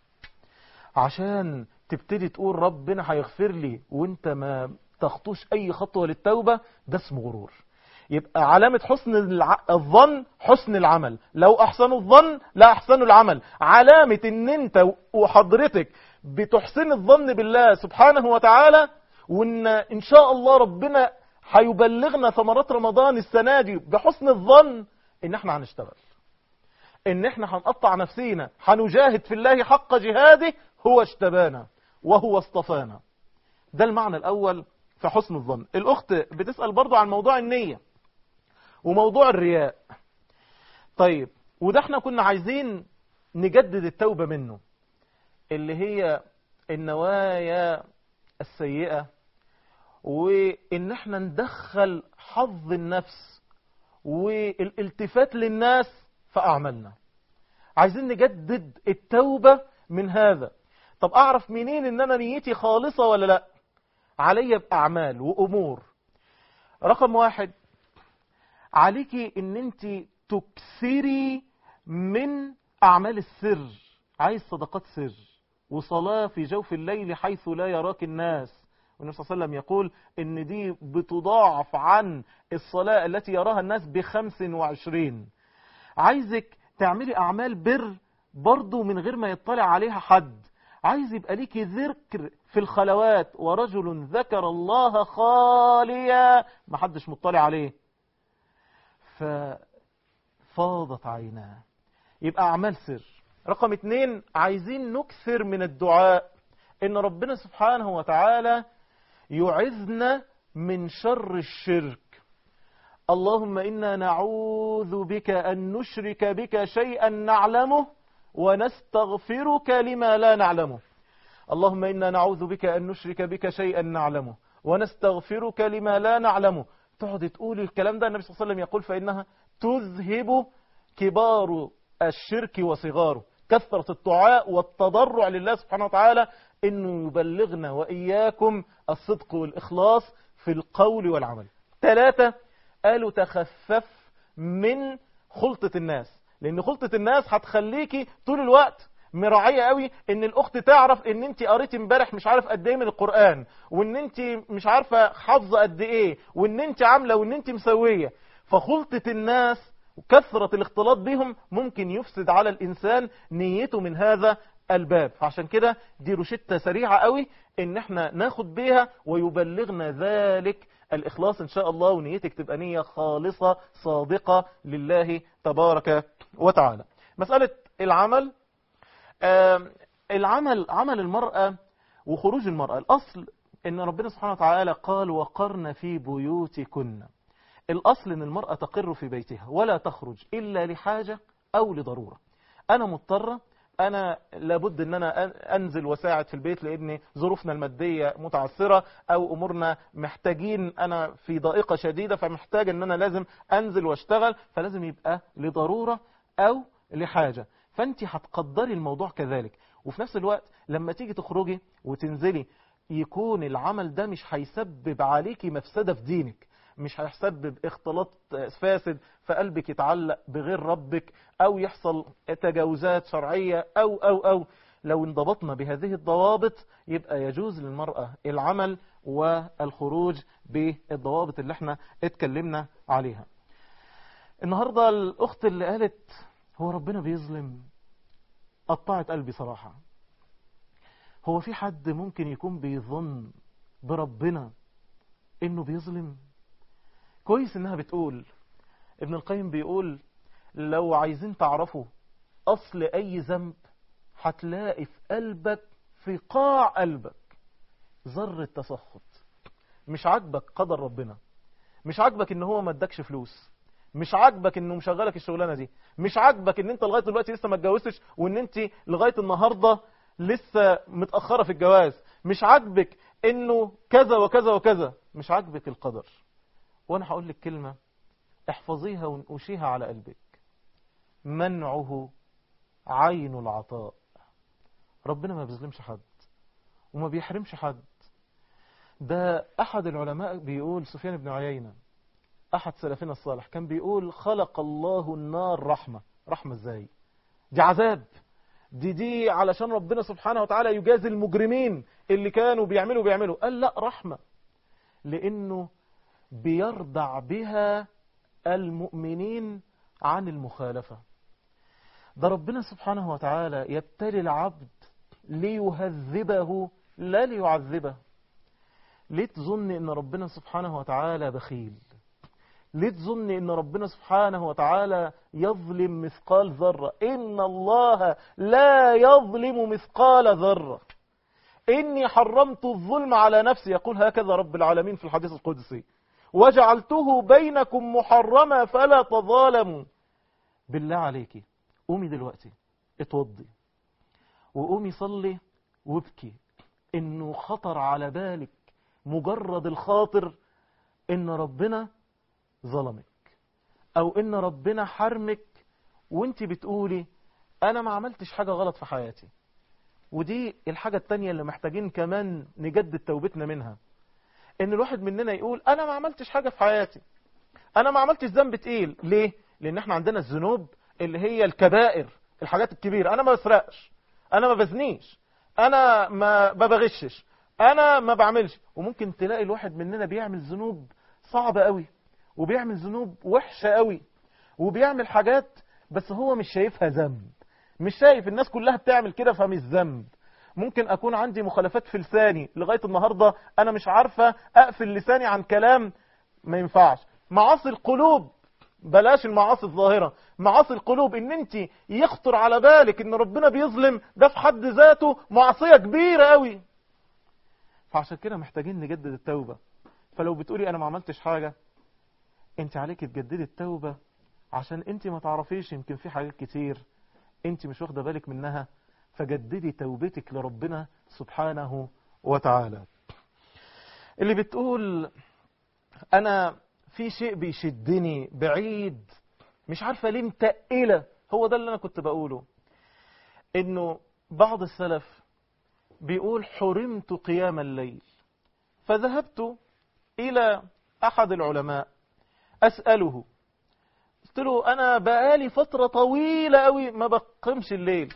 عشان تبتدي تقول ربنا هيغفر لي وانت ما تخطوش اي خطوة للتوبة ده اسمه غرور يبقى علامة حسن الع... الظن حسن العمل لو احسنوا الظن لا احسنوا العمل علامة ان انت وحضرتك بتحسن الظن بالله سبحانه وتعالى وان ان شاء الله ربنا هيبلغنا ثمرات رمضان السنة دي بحسن الظن ان احنا هنشتغل ان احنا هنقطع نفسينا هنجاهد في الله حق جهاده هو اشتبانا وهو اصطفانا ده المعنى الاول في حسن الظن الاخت بتسأل برضو عن موضوع النية وموضوع الرياء طيب وده احنا كنا عايزين نجدد التوبة منه اللي هي النوايا السيئة وان احنا ندخل حظ النفس والالتفات للناس في أعمالنا عايزين نجدد التوبة من هذا طب أعرف منين إن أنا نيتي خالصة ولا لا علي بأعمال وأمور رقم واحد عليكي ان انت تكثري من اعمال السر عايز صدقات سر وصلاة في جوف الليل حيث لا يراك الناس والنبي صلى الله عليه وسلم يقول ان دي بتضاعف عن الصلاة التي يراها الناس بخمس وعشرين عايزك تعملي اعمال بر برضو من غير ما يطلع عليها حد عايز يبقى ليكي ذكر في الخلوات ورجل ذكر الله خاليا ما حدش مطلع عليه ففاضت عيناه يبقى أعمال سر رقم اتنين عايزين نكثر من الدعاء إن ربنا سبحانه وتعالى يعذنا من شر الشرك اللهم إنا نعوذ بك أن نشرك بك شيئا نعلمه ونستغفرك لما لا نعلمه اللهم إنا نعوذ بك أن نشرك بك شيئا نعلمه ونستغفرك لما لا نعلمه تقعد تقول الكلام ده النبي صلى الله عليه وسلم يقول فإنها تذهب كبار الشرك وصغاره كثرة الدعاء والتضرع لله سبحانه وتعالى إنه يبلغنا وإياكم الصدق والإخلاص في القول والعمل ثلاثة قالوا تخفف من خلطة الناس لأن خلطة الناس هتخليكي طول الوقت مراعية قوي ان الاخت تعرف ان انت قريتي امبارح مش عارف قد ايه من القرآن وان انت مش عارفة حافظة قد ايه وان انت عاملة وان انت مسوية فخلطة الناس وكثرة الاختلاط بهم ممكن يفسد على الانسان نيته من هذا الباب فعشان كده دي روشتة سريعة قوي ان احنا ناخد بيها ويبلغنا ذلك الإخلاص إن شاء الله ونيتك تبقى نية خالصة صادقة لله تبارك وتعالى مسألة العمل العمل عمل المرأة وخروج المرأة الأصل إن ربنا سبحانه وتعالى قال وقرن في بيوتكن الأصل إن المرأة تقر في بيتها ولا تخرج إلا لحاجة أو لضرورة أنا مضطرة أنا لابد أن أنا أنزل وساعد في البيت لأن ظروفنا المادية متعثرة أو أمورنا محتاجين أنا في ضائقة شديدة فمحتاج أن أنا لازم أنزل واشتغل فلازم يبقى لضرورة أو لحاجة فأنت هتقدري الموضوع كذلك وفي نفس الوقت لما تيجي تخرجي وتنزلي يكون العمل ده مش هيسبب عليكي مفسدة في دينك مش هيسبب اختلاط فاسد فقلبك يتعلق بغير ربك او يحصل تجاوزات شرعية او او او لو انضبطنا بهذه الضوابط يبقى يجوز للمرأة العمل والخروج بالضوابط اللي احنا اتكلمنا عليها النهاردة الاخت اللي قالت هو ربنا بيظلم قطعت قلبي صراحة هو في حد ممكن يكون بيظن بربنا انه بيظلم كويس انها بتقول ابن القيم بيقول لو عايزين تعرفوا اصل اي ذنب هتلاقي في قلبك في قاع قلبك ذرة تسخط مش عاجبك قدر ربنا مش عاجبك ان هو ما ادكش فلوس مش عاجبك انه مشغلك الشغلانه دي مش عاجبك ان انت لغايه دلوقتي لسه ما اتجوزتش وان انت لغايه النهارده لسه متاخره في الجواز مش عاجبك انه كذا وكذا وكذا مش عاجبك القدر وانا هقول لك كلمه احفظيها ونقوشيها على قلبك منعه عين العطاء ربنا ما بيظلمش حد وما بيحرمش حد ده احد العلماء بيقول سفيان بن عيينه احد سلفنا الصالح كان بيقول خلق الله النار رحمة رحمة ازاي دي عذاب دي دي علشان ربنا سبحانه وتعالى يجازي المجرمين اللي كانوا بيعملوا بيعملوا قال لا رحمة لانه بيرضع بها المؤمنين عن المخالفة ده ربنا سبحانه وتعالى يبتلي العبد ليهذبه لا ليعذبه ليه تظن ان ربنا سبحانه وتعالى بخيل ليه تظن ان ربنا سبحانه وتعالى يظلم مثقال ذرة ان الله لا يظلم مثقال ذرة اني حرمت الظلم على نفسي يقول هكذا رب العالمين في الحديث القدسي وجعلته بينكم محرما فلا تظالموا بالله عليكي قومي دلوقتي اتوضي وقومي صلي وابكي انه خطر على بالك مجرد الخاطر ان ربنا ظلمك او ان ربنا حرمك وانت بتقولي انا ما عملتش حاجة غلط في حياتي ودي الحاجة التانية اللي محتاجين كمان نجدد توبتنا منها ان الواحد مننا يقول انا ما عملتش حاجة في حياتي انا ما عملتش ذنب تقيل ليه لان احنا عندنا الذنوب اللي هي الكبائر الحاجات الكبيرة انا ما بسرقش انا ما بزنيش انا ما ببغشش انا ما بعملش وممكن تلاقي الواحد مننا بيعمل ذنوب صعبة قوي وبيعمل ذنوب وحشة قوي وبيعمل حاجات بس هو مش شايفها ذنب مش شايف الناس كلها بتعمل كده فمش ذنب ممكن اكون عندي مخالفات في لساني لغاية النهاردة انا مش عارفة اقفل لساني عن كلام ما ينفعش معاصي القلوب بلاش المعاصي الظاهرة معاصي القلوب ان انت يخطر على بالك ان ربنا بيظلم ده في حد ذاته معصية كبيرة قوي فعشان كده محتاجين نجدد التوبة فلو بتقولي انا ما عملتش حاجة انت عليك تجددي التوبة عشان انت ما تعرفيش يمكن في حاجات كتير انت مش واخده بالك منها فجددي توبتك لربنا سبحانه وتعالى اللي بتقول انا في شيء بيشدني بعيد مش عارفة ليه متقلة هو ده اللي انا كنت بقوله انه بعض السلف بيقول حرمت قيام الليل فذهبت الى احد العلماء اسأله قلت له انا بقالي فترة طويلة قوي ما بقيمش الليل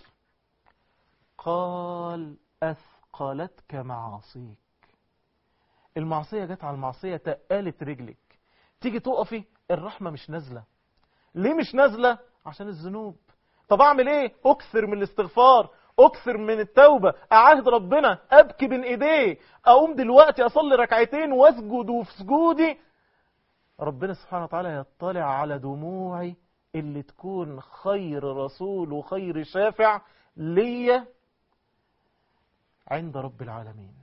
قال اثقلتك معاصيك المعصية جت على المعصية تقالت رجلك تيجي تقفي الرحمة مش نازلة ليه مش نازلة عشان الذنوب طب اعمل ايه اكثر من الاستغفار اكثر من التوبة اعاهد ربنا ابكي بين ايديه اقوم دلوقتي اصلي ركعتين واسجد وفي سجودي ربنا سبحانه وتعالى يطلع على دموعي اللي تكون خير رسول وخير شافع ليا عند رب العالمين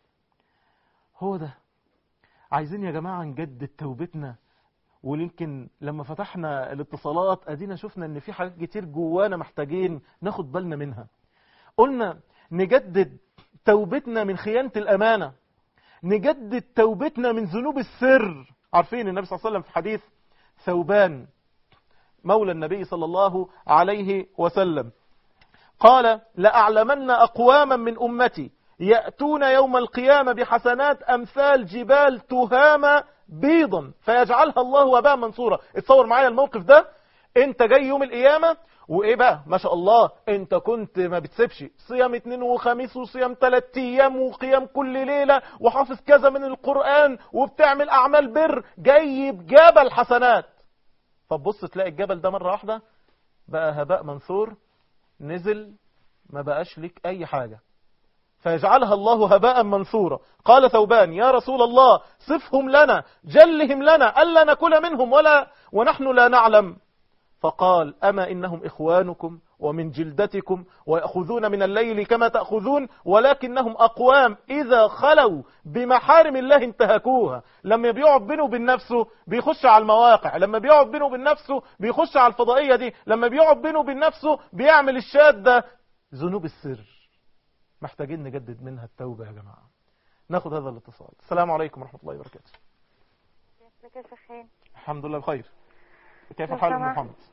هو ده عايزين يا جماعة نجدد توبتنا ويمكن لما فتحنا الاتصالات ادينا شفنا ان في حاجات كتير جوانا محتاجين ناخد بالنا منها قلنا نجدد توبتنا من خيانة الامانة نجدد توبتنا من ذنوب السر عارفين النبي صلى الله عليه وسلم في حديث ثوبان مولى النبي صلى الله عليه وسلم قال لأعلمن أقواما من أمتي يأتون يوم القيامة بحسنات أمثال جبال تهامة بيضا فيجعلها الله وباء منصورا اتصور معايا الموقف ده انت جاي يوم القيامة وايه بقى ما شاء الله انت كنت ما بتسيبش صيام اتنين وخميس وصيام تلات ايام وقيام كل ليلة وحافظ كذا من القرآن وبتعمل اعمال بر جاي بجبل حسنات فبص تلاقي الجبل ده مرة واحدة بقى هباء منثور نزل ما بقاش لك اي حاجة فيجعلها الله هباء منثورا قال ثوبان يا رسول الله صفهم لنا جلهم لنا ألا نكل منهم ولا ونحن لا نعلم فقال أما إنهم إخوانكم ومن جلدتكم ويأخذون من الليل كما تأخذون ولكنهم أقوام إذا خلوا بمحارم الله انتهكوها لما بيقعد بينه وبين نفسه بيخش على المواقع لما بيقعد بينه وبين نفسه بيخش على الفضائية دي لما بيقعد بينه وبين نفسه بيعمل الشاد ده ذنوب السر محتاجين نجدد منها التوبة يا جماعة ناخد هذا الاتصال السلام عليكم ورحمة الله وبركاته ازيك يا شيخ هاني الحمد لله بخير كيف لو الحال أم سمحت. محمد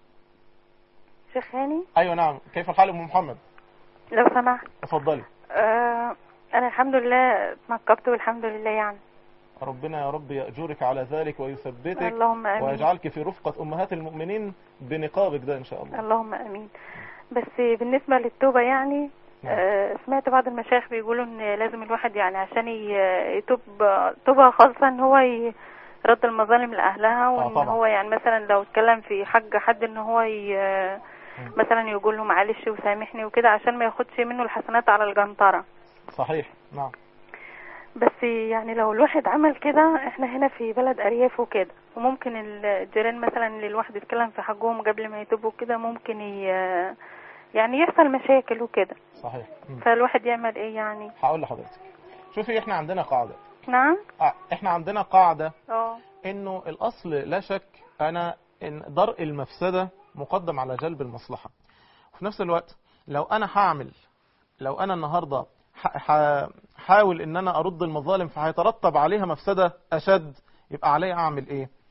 شيخ هاني أيوة نعم كيف الحال أم محمد لو سمحت اتفضلي آه انا الحمد لله اتنقبت والحمد لله يعني ربنا يا رب يأجرك على ذلك ويثبتك اللهم امين ويجعلك في رفقة أمهات المؤمنين بنقابك ده إن شاء الله اللهم امين بس بالنسبه للتوبه يعني نعم. آه، سمعت بعض المشايخ بيقولوا ان لازم الواحد يعني عشان ي- يتوب توبه خالصه ان هو ي- يرد المظالم لاهلها وان طبعا. هو يعني مثلا لو اتكلم في حق حد ان هو ي- مثلا يقول له معلش وسامحني وكده عشان ما ياخدش منه الحسنات على الجنطره صحيح نعم بس يعني لو الواحد عمل كده احنا هنا في بلد ارياف وكده وممكن الجيران مثلا اللي الواحد يتكلم في حقهم قبل ما يتوبوا كده ممكن ي... يعني يحصل مشاكل وكده صحيح مم. فالواحد يعمل ايه يعني هقول لحضرتك شوفي احنا عندنا قاعدة نعم آه، احنا عندنا قاعدة اه انه الاصل لا شك انا ان درء المفسدة مقدم على جلب المصلحة وفي نفس الوقت لو انا هعمل لو انا النهاردة ح- ح- حاول ان انا ارد المظالم فهيترتب عليها مفسدة اشد يبقى علي اعمل ايه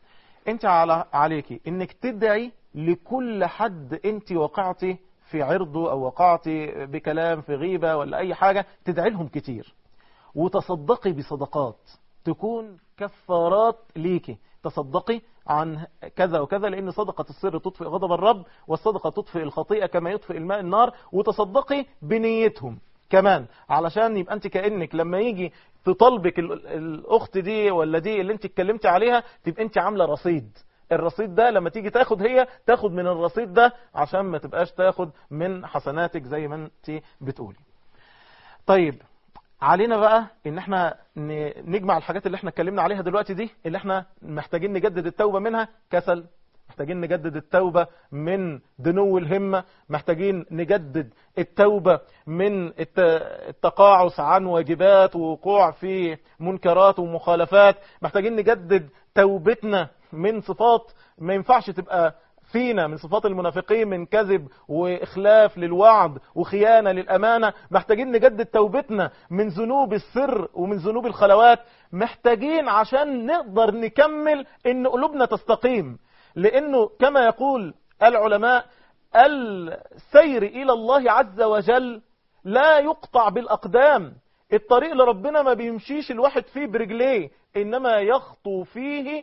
انت على عليكي انك تدعي لكل حد انت وقعتي في عرضه او وقعتي بكلام في غيبة ولا اي حاجة تدعي لهم كتير وتصدقي بصدقات تكون كفارات ليكي تصدقي عن كذا وكذا لأن صدقة السر تطفئ غضب الرب والصدقة تطفئ الخطيئة كما يطفئ الماء النار وتصدقي بنيتهم كمان علشان يبقى انت كأنك لما يجي تطلبك ال- الأخت دي ولا دي اللي انت اتكلمتي عليها تبقى انت عاملة رصيد الرصيد ده لما تيجي تاخد هي تاخد من الرصيد ده عشان ما تبقاش تاخد من حسناتك زي ما انت بتقولي طيب علينا بقى ان احنا ن- نجمع الحاجات اللي احنا اتكلمنا عليها دلوقتي دي اللي احنا محتاجين نجدد التوبة منها كسل محتاجين نجدد التوبة من دنو الهمة محتاجين نجدد التوبة من الت- التقاعس عن واجبات ووقوع في منكرات ومخالفات محتاجين نجدد توبتنا من صفات ما ينفعش تبقى فينا من صفات المنافقين من كذب وإخلاف للوعد وخيانة للأمانة محتاجين نجدد توبتنا من ذنوب السر ومن ذنوب الخلوات محتاجين عشان نقدر نكمل إن قلوبنا تستقيم لأنه كما يقول العلماء السير إلى الله عز وجل لا يقطع بالأقدام الطريق لربنا ما بيمشيش الواحد فيه برجليه إنما يخطو فيه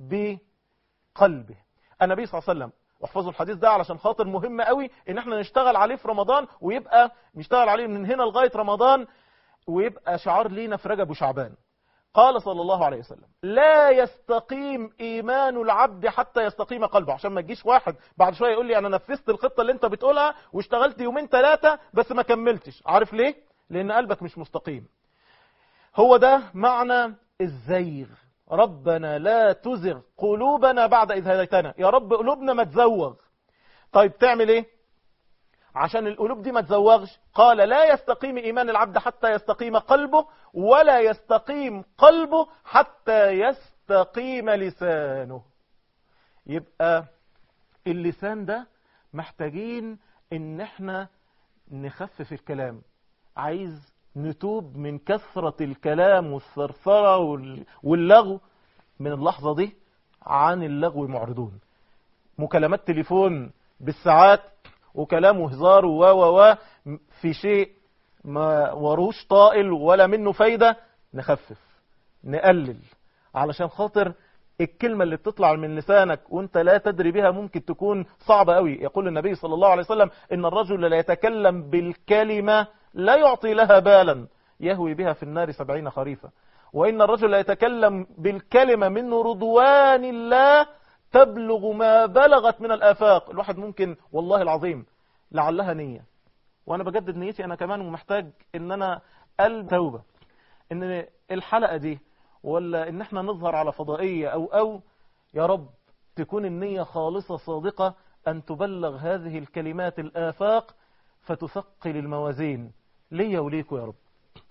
بقلبه النبي صلى الله عليه وسلم واحفظوا الحديث ده علشان خاطر مهم قوي ان احنا نشتغل عليه في رمضان ويبقى نشتغل عليه من هنا لغاية رمضان ويبقى شعار لينا في رجب وشعبان قال صلى الله عليه وسلم لا يستقيم ايمان العبد حتى يستقيم قلبه عشان ما تجيش واحد بعد شويه يقول لي انا نفذت الخطه اللي انت بتقولها واشتغلت يومين ثلاثه بس ما كملتش عارف ليه لان قلبك مش مستقيم هو ده معنى الزيغ ربنا لا تزغ قلوبنا بعد إذ هديتنا يا رب قلوبنا ما تزوغ طيب تعمل ايه عشان القلوب دي ما تزوغش قال لا يستقيم إيمان العبد حتى يستقيم قلبه ولا يستقيم قلبه حتى يستقيم لسانه يبقى اللسان ده محتاجين ان احنا نخفف الكلام عايز نتوب من كثرة الكلام والثرثرة وال- واللغو من اللحظة دي عن اللغو معرضون مكالمات تليفون بالساعات وكلام وهزار و و و في شيء ما وروش طائل ولا منه فايدة نخفف نقلل علشان خاطر الكلمة اللي بتطلع من لسانك وانت لا تدري بها ممكن تكون صعبة قوي يقول النبي صلى الله عليه وسلم ان الرجل لا يتكلم بالكلمة لا يعطي لها بالا يهوي بها في النار سبعين خريفا وإن الرجل لا يتكلم بالكلمة من رضوان الله تبلغ ما بلغت من الآفاق الواحد ممكن والله العظيم لعلها نية وأنا بجدد نيتي أنا كمان ومحتاج إن أنا قلب توبة إن الحلقة دي ولا إن احنا نظهر على فضائية أو أو يا رب تكون النية خالصة صادقة أن تبلغ هذه الكلمات الآفاق فتثقل الموازين ليا وليكوا يا رب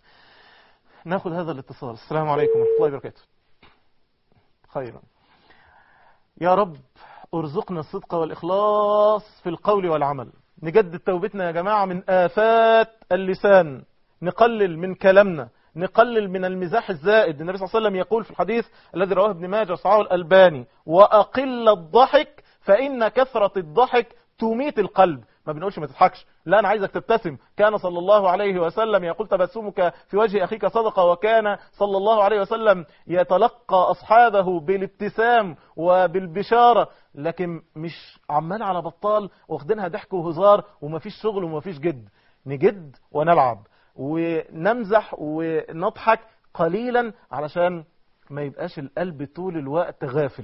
ناخذ هذا الاتصال السلام عليكم ورحمة الله وبركاته خيرا يا رب ارزقنا الصدق والإخلاص في القول والعمل نجدد توبتنا يا جماعة من آفات اللسان نقلل من كلامنا نقلل من المزاح الزائد النبي صلى الله عليه وسلم يقول في الحديث الذي رواه ابن ماجه صحابه الألباني وأقل الضحك فإن كثرة الضحك تميت القلب ما بنقولش ما تضحكش لا أنا عايزك تبتسم كان صلى الله عليه وسلم يقول تبسمك في وجه أخيك صدقة وكان صلى الله عليه وسلم يتلقى أصحابه بالابتسام وبالبشارة لكن مش عمال على بطال واخدينها ضحك وهزار ومفيش شغل ومفيش جد نجد ونلعب ونمزح ونضحك قليلا علشان ما يبقاش القلب طول الوقت غافل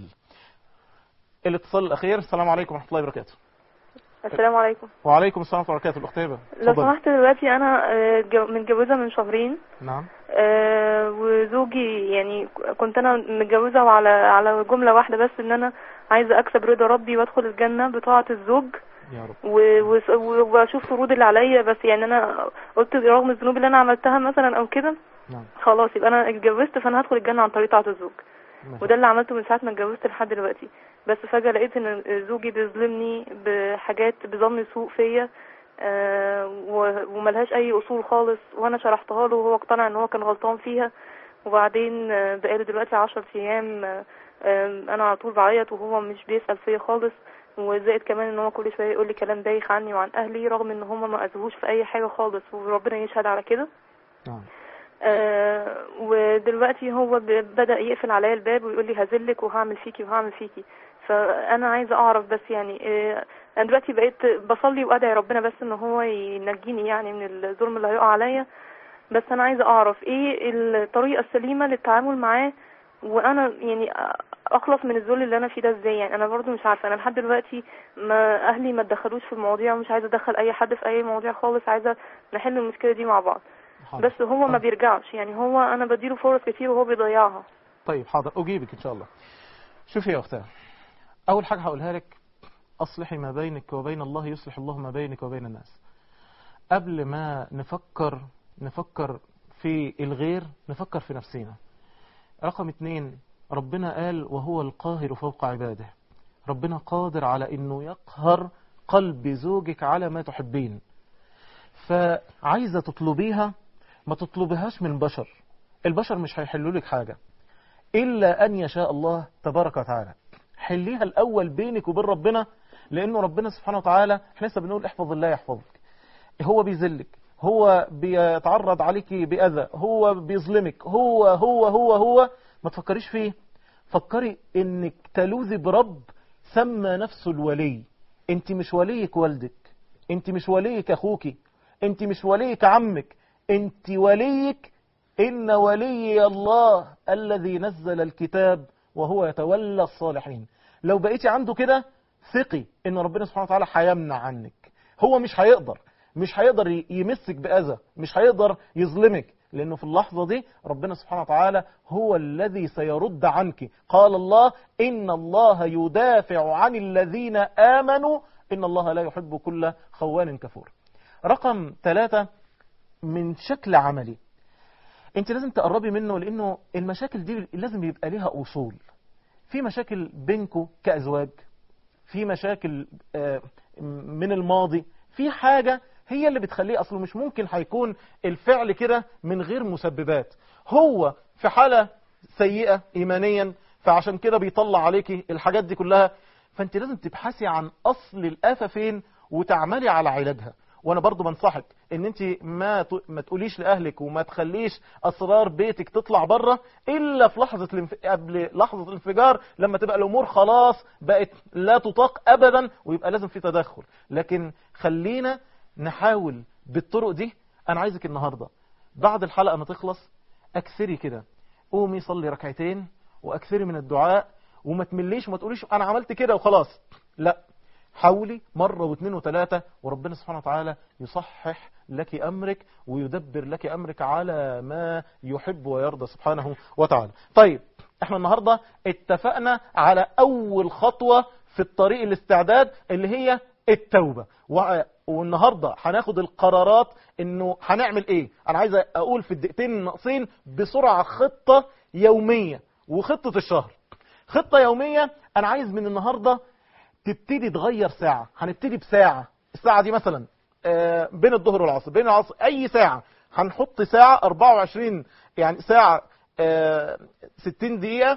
الاتصال الأخير السلام عليكم ورحمة الله وبركاته السلام عليكم وعليكم السلام ورحمة الله وبركاته الأخت هبة لو اتفضلي. سمحت دلوقتي انا آه، جو- متجوزه من شهرين نعم آه، وزوجي يعني كنت انا متجوزه وعلى على جمله واحده بس ان انا عايزه اكسب رضا ربي وادخل الجنه بطاعه الزوج يا رب و- وس- و- واشوف فروض اللي عليا بس يعني انا قلت رغم الذنوب اللي انا عملتها مثلا او كده نعم خلاص يبقى انا اتجوزت فانا هدخل الجنه عن طريق طاعه الزوج ماشي. وده اللي عملته من ساعه ما اتجوزت لحد دلوقتي بس فجاه لقيت ان زوجي بيظلمني بحاجات بظن سوء فيا آه، و- وملهاش اي اصول خالص وانا شرحتها له وهو اقتنع ان هو كان غلطان فيها وبعدين آه، بقاله دلوقتي عشر ايام آه، آم، انا على طول بعيط وهو مش بيسأل فيا خالص وزائد كمان ان هو كل شويه يقول لي كلام بايخ عني وعن اهلي رغم ان هم ما اذوهوش في اي حاجه خالص وربنا يشهد على كده نعم آه ودلوقتي هو ب- بدأ يقفل عليا الباب ويقول لي هذلك وهعمل فيكي وهعمل فيكي فانا عايزه اعرف بس يعني آه انا دلوقتي بقيت بصلي وادعي ربنا بس ان هو ينجيني يعني من الظلم اللي هيقع عليا بس انا عايزه اعرف ايه الطريقه السليمه للتعامل معاه وانا يعني اخلص من الذل اللي انا فيه ده ازاي يعني انا برضو مش عارفه انا لحد دلوقتي ما اهلي ما تدخلوش في المواضيع ومش عايزه ادخل اي حد في اي مواضيع خالص عايزه نحل المشكله دي مع بعض حاضر. بس هو ما بيرجعش يعني هو انا بديله فرص كتير وهو بيضيعها طيب حاضر أجيبك إن شاء الله شوفي يا أختها أول حاجة هقولها لك أصلحي ما بينك وبين الله يصلح الله ما بينك وبين الناس قبل ما نفكر نفكر في الغير نفكر في نفسنا رقم اتنين ربنا قال وهو القاهر فوق عباده ربنا قادر على انه يقهر قلب زوجك على ما تحبين فعايزة تطلبيها ما تطلبيهاش من بشر البشر مش هيحلوا لك حاجة إلا أن يشاء الله تبارك وتعالى حليها الأول بينك وبين ربنا لأنه ربنا سبحانه وتعالى احنا لسه بنقول احفظ الله يحفظك هو بيذلك هو بيتعرض عليك بأذى هو بيظلمك هو هو هو هو ما تفكريش فيه فكري انك تلوذي برب سمى نفسه الولي انت مش وليك والدك انت مش وليك اخوك انت مش وليك عمك انت وليك إن ولي الله الذي نزل الكتاب وهو يتولى الصالحين لو بقيتي عنده كده ثقي إن ربنا سبحانه وتعالى هيمنع عنك هو مش هيقدر مش هيقدر ي- يمسك بأذى مش هيقدر يظلمك لأنه في اللحظة دي ربنا سبحانه وتعالى هو الذي سيرد عنك قال الله إن الله يدافع عن الذين آمنوا إن الله لا يحب كل خوان كفور رقم ثلاثة من شكل عملي انت لازم تقربي منه لانه المشاكل دي لازم يبقى ليها اصول في مشاكل بينكم كازواج في مشاكل آه، من الماضي في حاجة هي اللي بتخليه اصله مش ممكن هيكون الفعل كده من غير مسببات هو في حالة سيئة ايمانيا فعشان كده بيطلع عليكي الحاجات دي كلها فانت لازم تبحثي عن اصل الآفة فين وتعملي على علاجها وانا برضو بنصحك ان انت ما ت- ما تقوليش لاهلك وما تخليش اسرار بيتك تطلع بره الا في لحظه الانف... قبل لحظه الانفجار لما تبقى الامور خلاص بقت لا تطاق ابدا ويبقى لازم في تدخل لكن خلينا نحاول بالطرق دي انا عايزك النهارده بعد الحلقه ما تخلص اكثري كده قومي صلي ركعتين واكثري من الدعاء وما تمليش وما تقوليش انا عملت كده وخلاص لا حاولي مرة واثنين وثلاثة وربنا سبحانه وتعالى يصحح لك أمرك ويدبر لك أمرك على ما يحب ويرضى سبحانه وتعالى طيب احنا النهاردة اتفقنا على أول خطوة في الطريق الاستعداد اللي هي التوبة وع- والنهاردة هناخد القرارات انه هنعمل ايه انا عايز اقول في الدقيقتين الناقصين بسرعة خطة يومية وخطة الشهر خطة يومية انا عايز من النهاردة تبتدي تغير ساعة هنبتدي بساعة الساعة دي مثلا آه، بين الظهر والعصر بين العصر أي ساعة هنحط ساعة 24 يعني ساعة آه، 60 دقيقة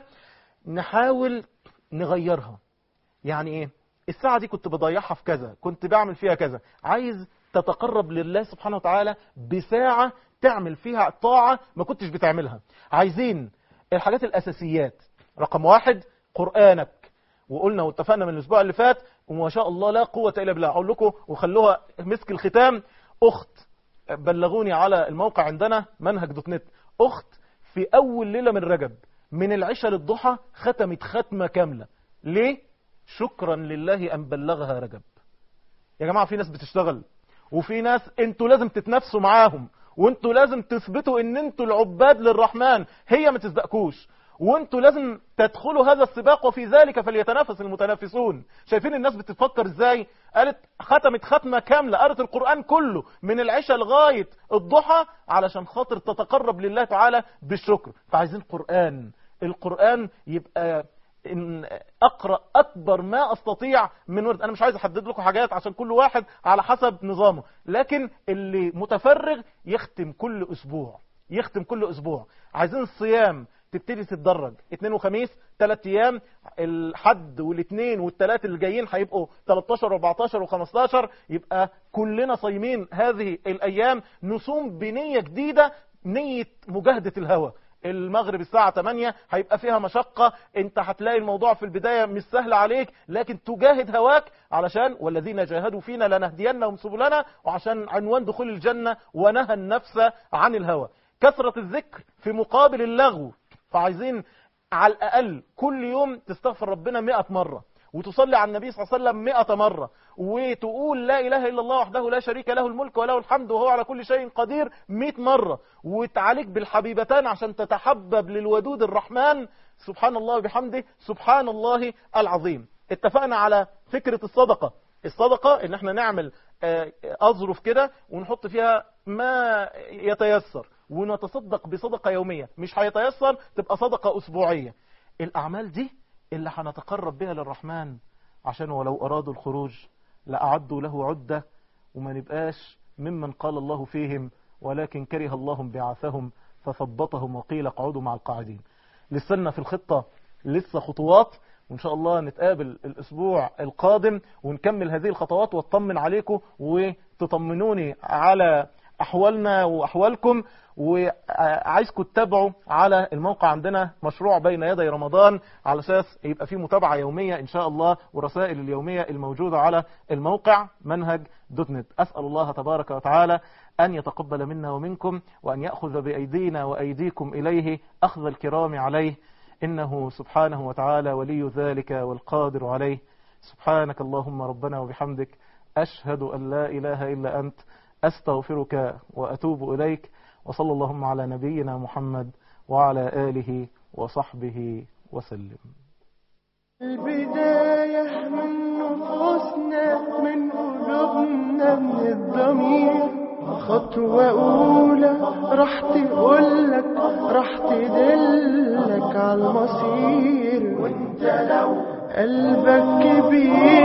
نحاول نغيرها يعني ايه الساعة دي كنت بضيعها في كذا كنت بعمل فيها كذا عايز تتقرب لله سبحانه وتعالى بساعة تعمل فيها طاعة ما كنتش بتعملها عايزين الحاجات الأساسيات رقم واحد قرآنك وقلنا واتفقنا من الأسبوع اللي فات وما شاء الله لا قوة إلا بالله أقول لكم وخلوها مسك الختام أخت بلغوني على الموقع عندنا منهج دوت نت أخت في أول ليلة من رجب من العشاء للضحى ختمت ختمة كاملة ليه؟ شكرا لله أن بلغها رجب يا جماعة في ناس بتشتغل وفي ناس انتوا لازم تتنافسوا معاهم وانتوا لازم تثبتوا ان انتوا العباد للرحمن هي ما تسبقكوش وانتوا لازم تدخلوا هذا السباق وفي ذلك فليتنافس المتنافسون شايفين الناس بتفكر ازاي قالت ختمت ختمة كاملة قرت القرآن كله من العشاء لغاية الضحى علشان خاطر تتقرب لله تعالى بالشكر فعايزين قرآن القرآن يبقى إن أقرأ أكبر ما أستطيع من ورد أنا مش عايز أحدد لكم حاجات عشان كل واحد على حسب نظامه لكن اللي متفرغ يختم كل أسبوع يختم كل أسبوع عايزين الصيام تبتدي تتدرج اثنين وخميس ثلاث ايام الحد والاثنين والثلاث اللي جايين هيبقوا 13 و14 و15 يبقى كلنا صايمين هذه الايام نصوم بنيه جديده نيه مجاهده الهوى المغرب الساعة 8 هيبقى فيها مشقة انت هتلاقي الموضوع في البداية مش سهل عليك لكن تجاهد هواك علشان والذين جاهدوا فينا لنهدينهم سبلنا وعشان عنوان دخول الجنة ونهى النفس عن الهوى كثرة الذكر في مقابل اللغو فعايزين على الأقل كل يوم تستغفر ربنا 100 مرة وتصلي على النبي صلى الله عليه وسلم 100 مرة وتقول لا إله إلا الله وحده لا شريك له الملك وله الحمد وهو على كل شيء قدير 100 مرة وتعالج بالحبيبتان عشان تتحبب للودود الرحمن سبحان الله وبحمده سبحان الله العظيم اتفقنا على فكرة الصدقة الصدقة ان احنا نعمل آه، اظرف كده ونحط فيها ما يتيسر ونتصدق بصدقة يومية مش هيتيسر تبقى صدقة أسبوعية الأعمال دي اللي هنتقرب بها للرحمن عشان ولو أرادوا الخروج لأعدوا له عدة وما نبقاش ممن قال الله فيهم ولكن كره الله بعاثهم فثبطهم وقيل اقعدوا مع القاعدين لسنا في الخطة لسه خطوات وإن شاء الله نتقابل الأسبوع القادم ونكمل هذه الخطوات واطمن عليكم وتطمنوني على أحوالنا وأحوالكم وعايزكم تتابعوا على الموقع عندنا مشروع بين يدي رمضان على أساس يبقى فيه متابعة يومية إن شاء الله ورسائل اليومية الموجودة على الموقع منهج دوت نت أسأل الله تبارك وتعالى أن يتقبل منا ومنكم وأن يأخذ بأيدينا وأيديكم إليه أخذ الكرام عليه إنه سبحانه وتعالى ولي ذلك والقادر عليه سبحانك اللهم ربنا وبحمدك أشهد أن لا إله إلا أنت أستغفرك وأتوب إليك وصلى اللهم على نبينا محمد وعلى آله وصحبه وسلم البداية من نفوسنا من قلوبنا من الضمير خطوة أولى راح تقولك راح تدلك على المصير وانت لو قلبك كبير